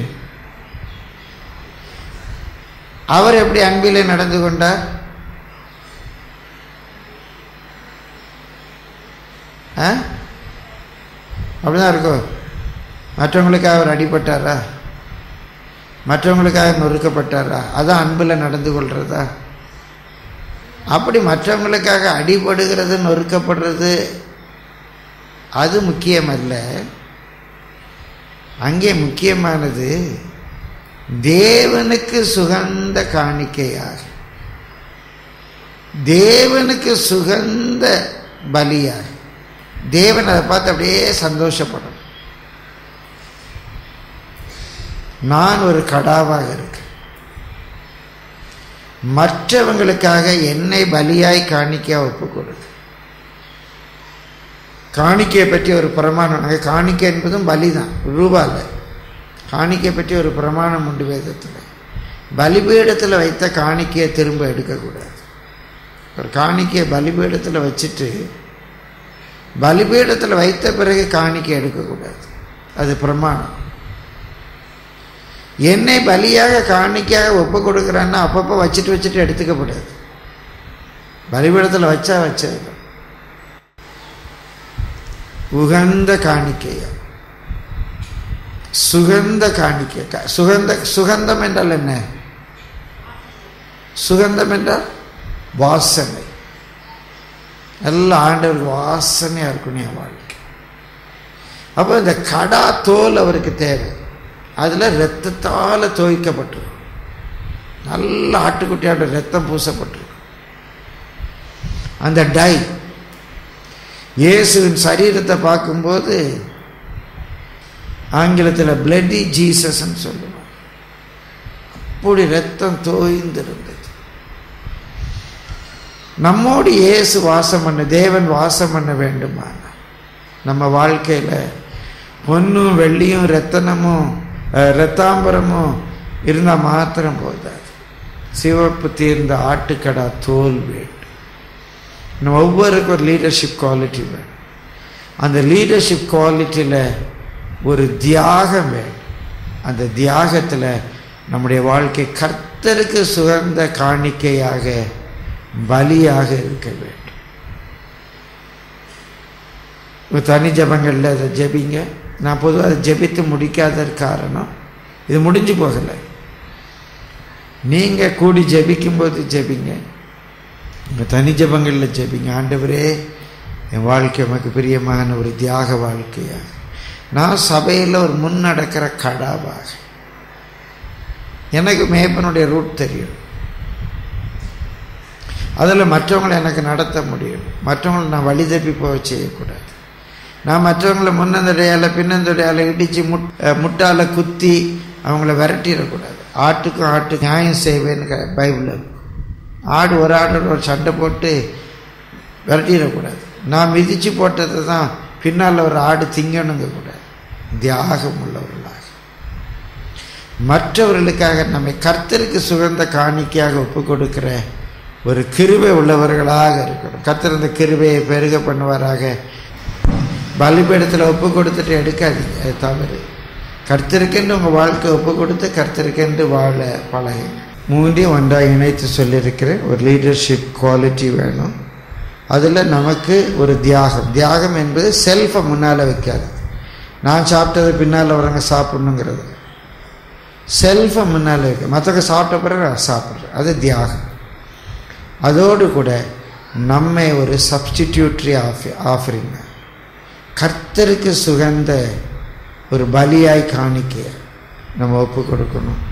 அவர் எப்படி அன்பிலே நடந்து கொண்டார் ஆ அப்படிதான் இருக்கும் மற்றவங்களுக்காக அவர் அடிபட்டாரா மற்றவங்களுக்காக நொறுக்கப்பட்டாரா அதான் அன்பில் நடந்து கொள்றதா அப்படி மற்றவங்களுக்காக அடிபடுகிறது நொறுக்கப்படுறது அது முக்கியமல்ல அங்கே முக்கியமானது தேவனுக்கு சுகந்த காணிக்கையாக தேவனுக்கு சுகந்த பலியாக தேவன் அதை பார்த்து அப்படியே சந்தோஷப்படும் நான் ஒரு கடாவாக இருக்கேன் மற்றவங்களுக்காக என்னை பலியாய் காணிக்கையா ஒப்பு கொடுக்கு காணிக்கையை பற்றி ஒரு பிரமாணம் அங்கே காணிக்கை என்பதும் பலி தான் ரூபால காணிக்கை பற்றி ஒரு பிரமாணம் உண்டு வேதத்தில் பலிபீடத்தில் வைத்த காணிக்கையை திரும்ப எடுக்கக்கூடாது ஒரு காணிக்கையை பலிபீடத்தில் வச்சுட்டு பலிபீடத்தில் வைத்த பிறகு காணிக்கை எடுக்கக்கூடாது அது பிரமாணம் என்னை பலியாக காணிக்கையாக ஒப்பு கொடுக்குறான்னா அப்பப்போ வச்சுட்டு வச்சுட்டு எடுத்துக்கப்படாது பலிபீடத்தில் வச்சா வச்சது உகந்த காணிக்கையா சுகந்த காணிக்கை க- சுகந்த சுகந்தம் என்றால் என்ன சுகந்தம் என்றால் வாசனை எல்லாம் ஆண்டவருக்கு வாசனையாக இருக்கணும் என் வாழ்க்கை அப்போ இந்த கடா தோல் அவருக்கு தேவை அதில் ரத்தத்தால் துவைக்கப்பட்டிருக்கும் நல்ல ஆட்டுக்குட்டியோட ரத்தம் பூசப்பட்டிருக்கும் அந்த டை இயேசுவின் சரீரத்தை பார்க்கும்போது ஆங்கிலத்தில் பிளட்டி ஜீசஸ்ன்னு சொல்லுவாங்க அப்படி ரத்தம் தோய்ந்திருந்தது நம்மோடு இயேசு வாசம் பண்ண தேவன் வாசம் பண்ண வேண்டுமான நம்ம வாழ்க்கையில் பொன்னும் வெள்ளியும் ரத்தனமும் அஹ், ரத்தாம்பரமும் இருந்தால் மாத்திரம் போதாது சிவப்பு தீர்ந்த ஆட்டுக்கடா தோல் வேண்டும் நம்ம ஒவ்வொருக்கும் ஒரு லீடர்ஷிப் குவாலிட்டி வேணும் அந்த லீடர்ஷிப் குவாலிட்டியில் ஒரு தியாகம் வேணும் அந்த தியாகத்தில் நம்முடைய வாழ்க்கை கர்த்தருக்கு சுகந்த காணிக்கையாக பலியாக இருக்க வேண்டும் இப்போ தனி ஜபங்களில் அதை ஜெபிங்க நான் பொதுவாக அதை ஜெபித்து முடிக்காத காரணம் இது முடிஞ்சு போகலை நீங்கள் கூடி ஜெபிக்கும்போது ஜெபிங்க உங்கள் தனி ஜபங்களில் ஜெபிங்க ஆண்டவரே என் வாழ்க்கை உமக்கு பிரியமான ஒரு தியாக வாழ்க்கையாக நான் சபையில் ஒரு முன்னடக்கிற கடாவாக எனக்கு மேய்ப்பனுடைய ரூட் தெரியும் அதில் மற்றவங்களை எனக்கு நடத்த முடியும் மற்றவங்களை நான் வழி தப்பி போக செய்யக்கூடாது நான் மற்றவங்களை முன்னந்தடையால் பின்னந்தடையால் இடித்து முட் அஹ் முட்டால குத்தி அவங்கள விரட்டிடக்கூடாது ஆட்டுக்கும் ஆட்டு நியாயம் செய்வேன்னு க- பைபிளில் இருக்கு. ஆடு ஒரு ஆடோட ஒரு சண்டை போட்டு விரட்டிடக்கூடாது நான் மிதித்து போட்டதை தான் பின்னால் ஒரு ஆடு திங்கணுங்க கூடாது தியாகம் உள்ளவர்களாக மற்றவர்களுக்காக நம்மை கர்த்தருக்கு சுகந்த காணிக்கையாக ஒப்பு கொடுக்கிற ஒரு கிருபை உள்ளவர்களாக இருக்கணும் கர்த்தர் அந்த கிருபையை பெருக பண்ணுவாராக பலிபீடத்தில் ஒப்பு கொடுத்துட்டு எடுக்காதீங்க அது தவறு கர்த்தருக்கென்று உங்கள் வாழ்க்கை ஒப்பு கொடுத்து கர்த்தருக்கென்று வாழ பழகுங்க மூன்றையும் ஒன்றாக இணைத்து சொல்லியிருக்கிறேன் ஒரு லீடர்ஷிப் குவாலிட்டி வேணும் அதில் நமக்கு ஒரு தியாகம் தியாகம் என்பது செல்ஃபை முன்னால் வைக்காது நான் சாப்பிட்டது பின்னால் வரவங்க சாப்பிடணுங்கிறது செல்ஃபை முன்னால் வைக்க மற்றவங்க சாப்பிட்ட பிறகு நான் சாப்பிட்றேன் அது தியாகம் அதோடு கூட நம்மை ஒரு சப்ஸ்டிடியூட்ரி ஆஃபி ஆஃபரிங் கர்த்தருக்கு சுகந்த ஒரு பலியாய் காணிக்க நம்ம ஒப்பு கொடுக்கணும்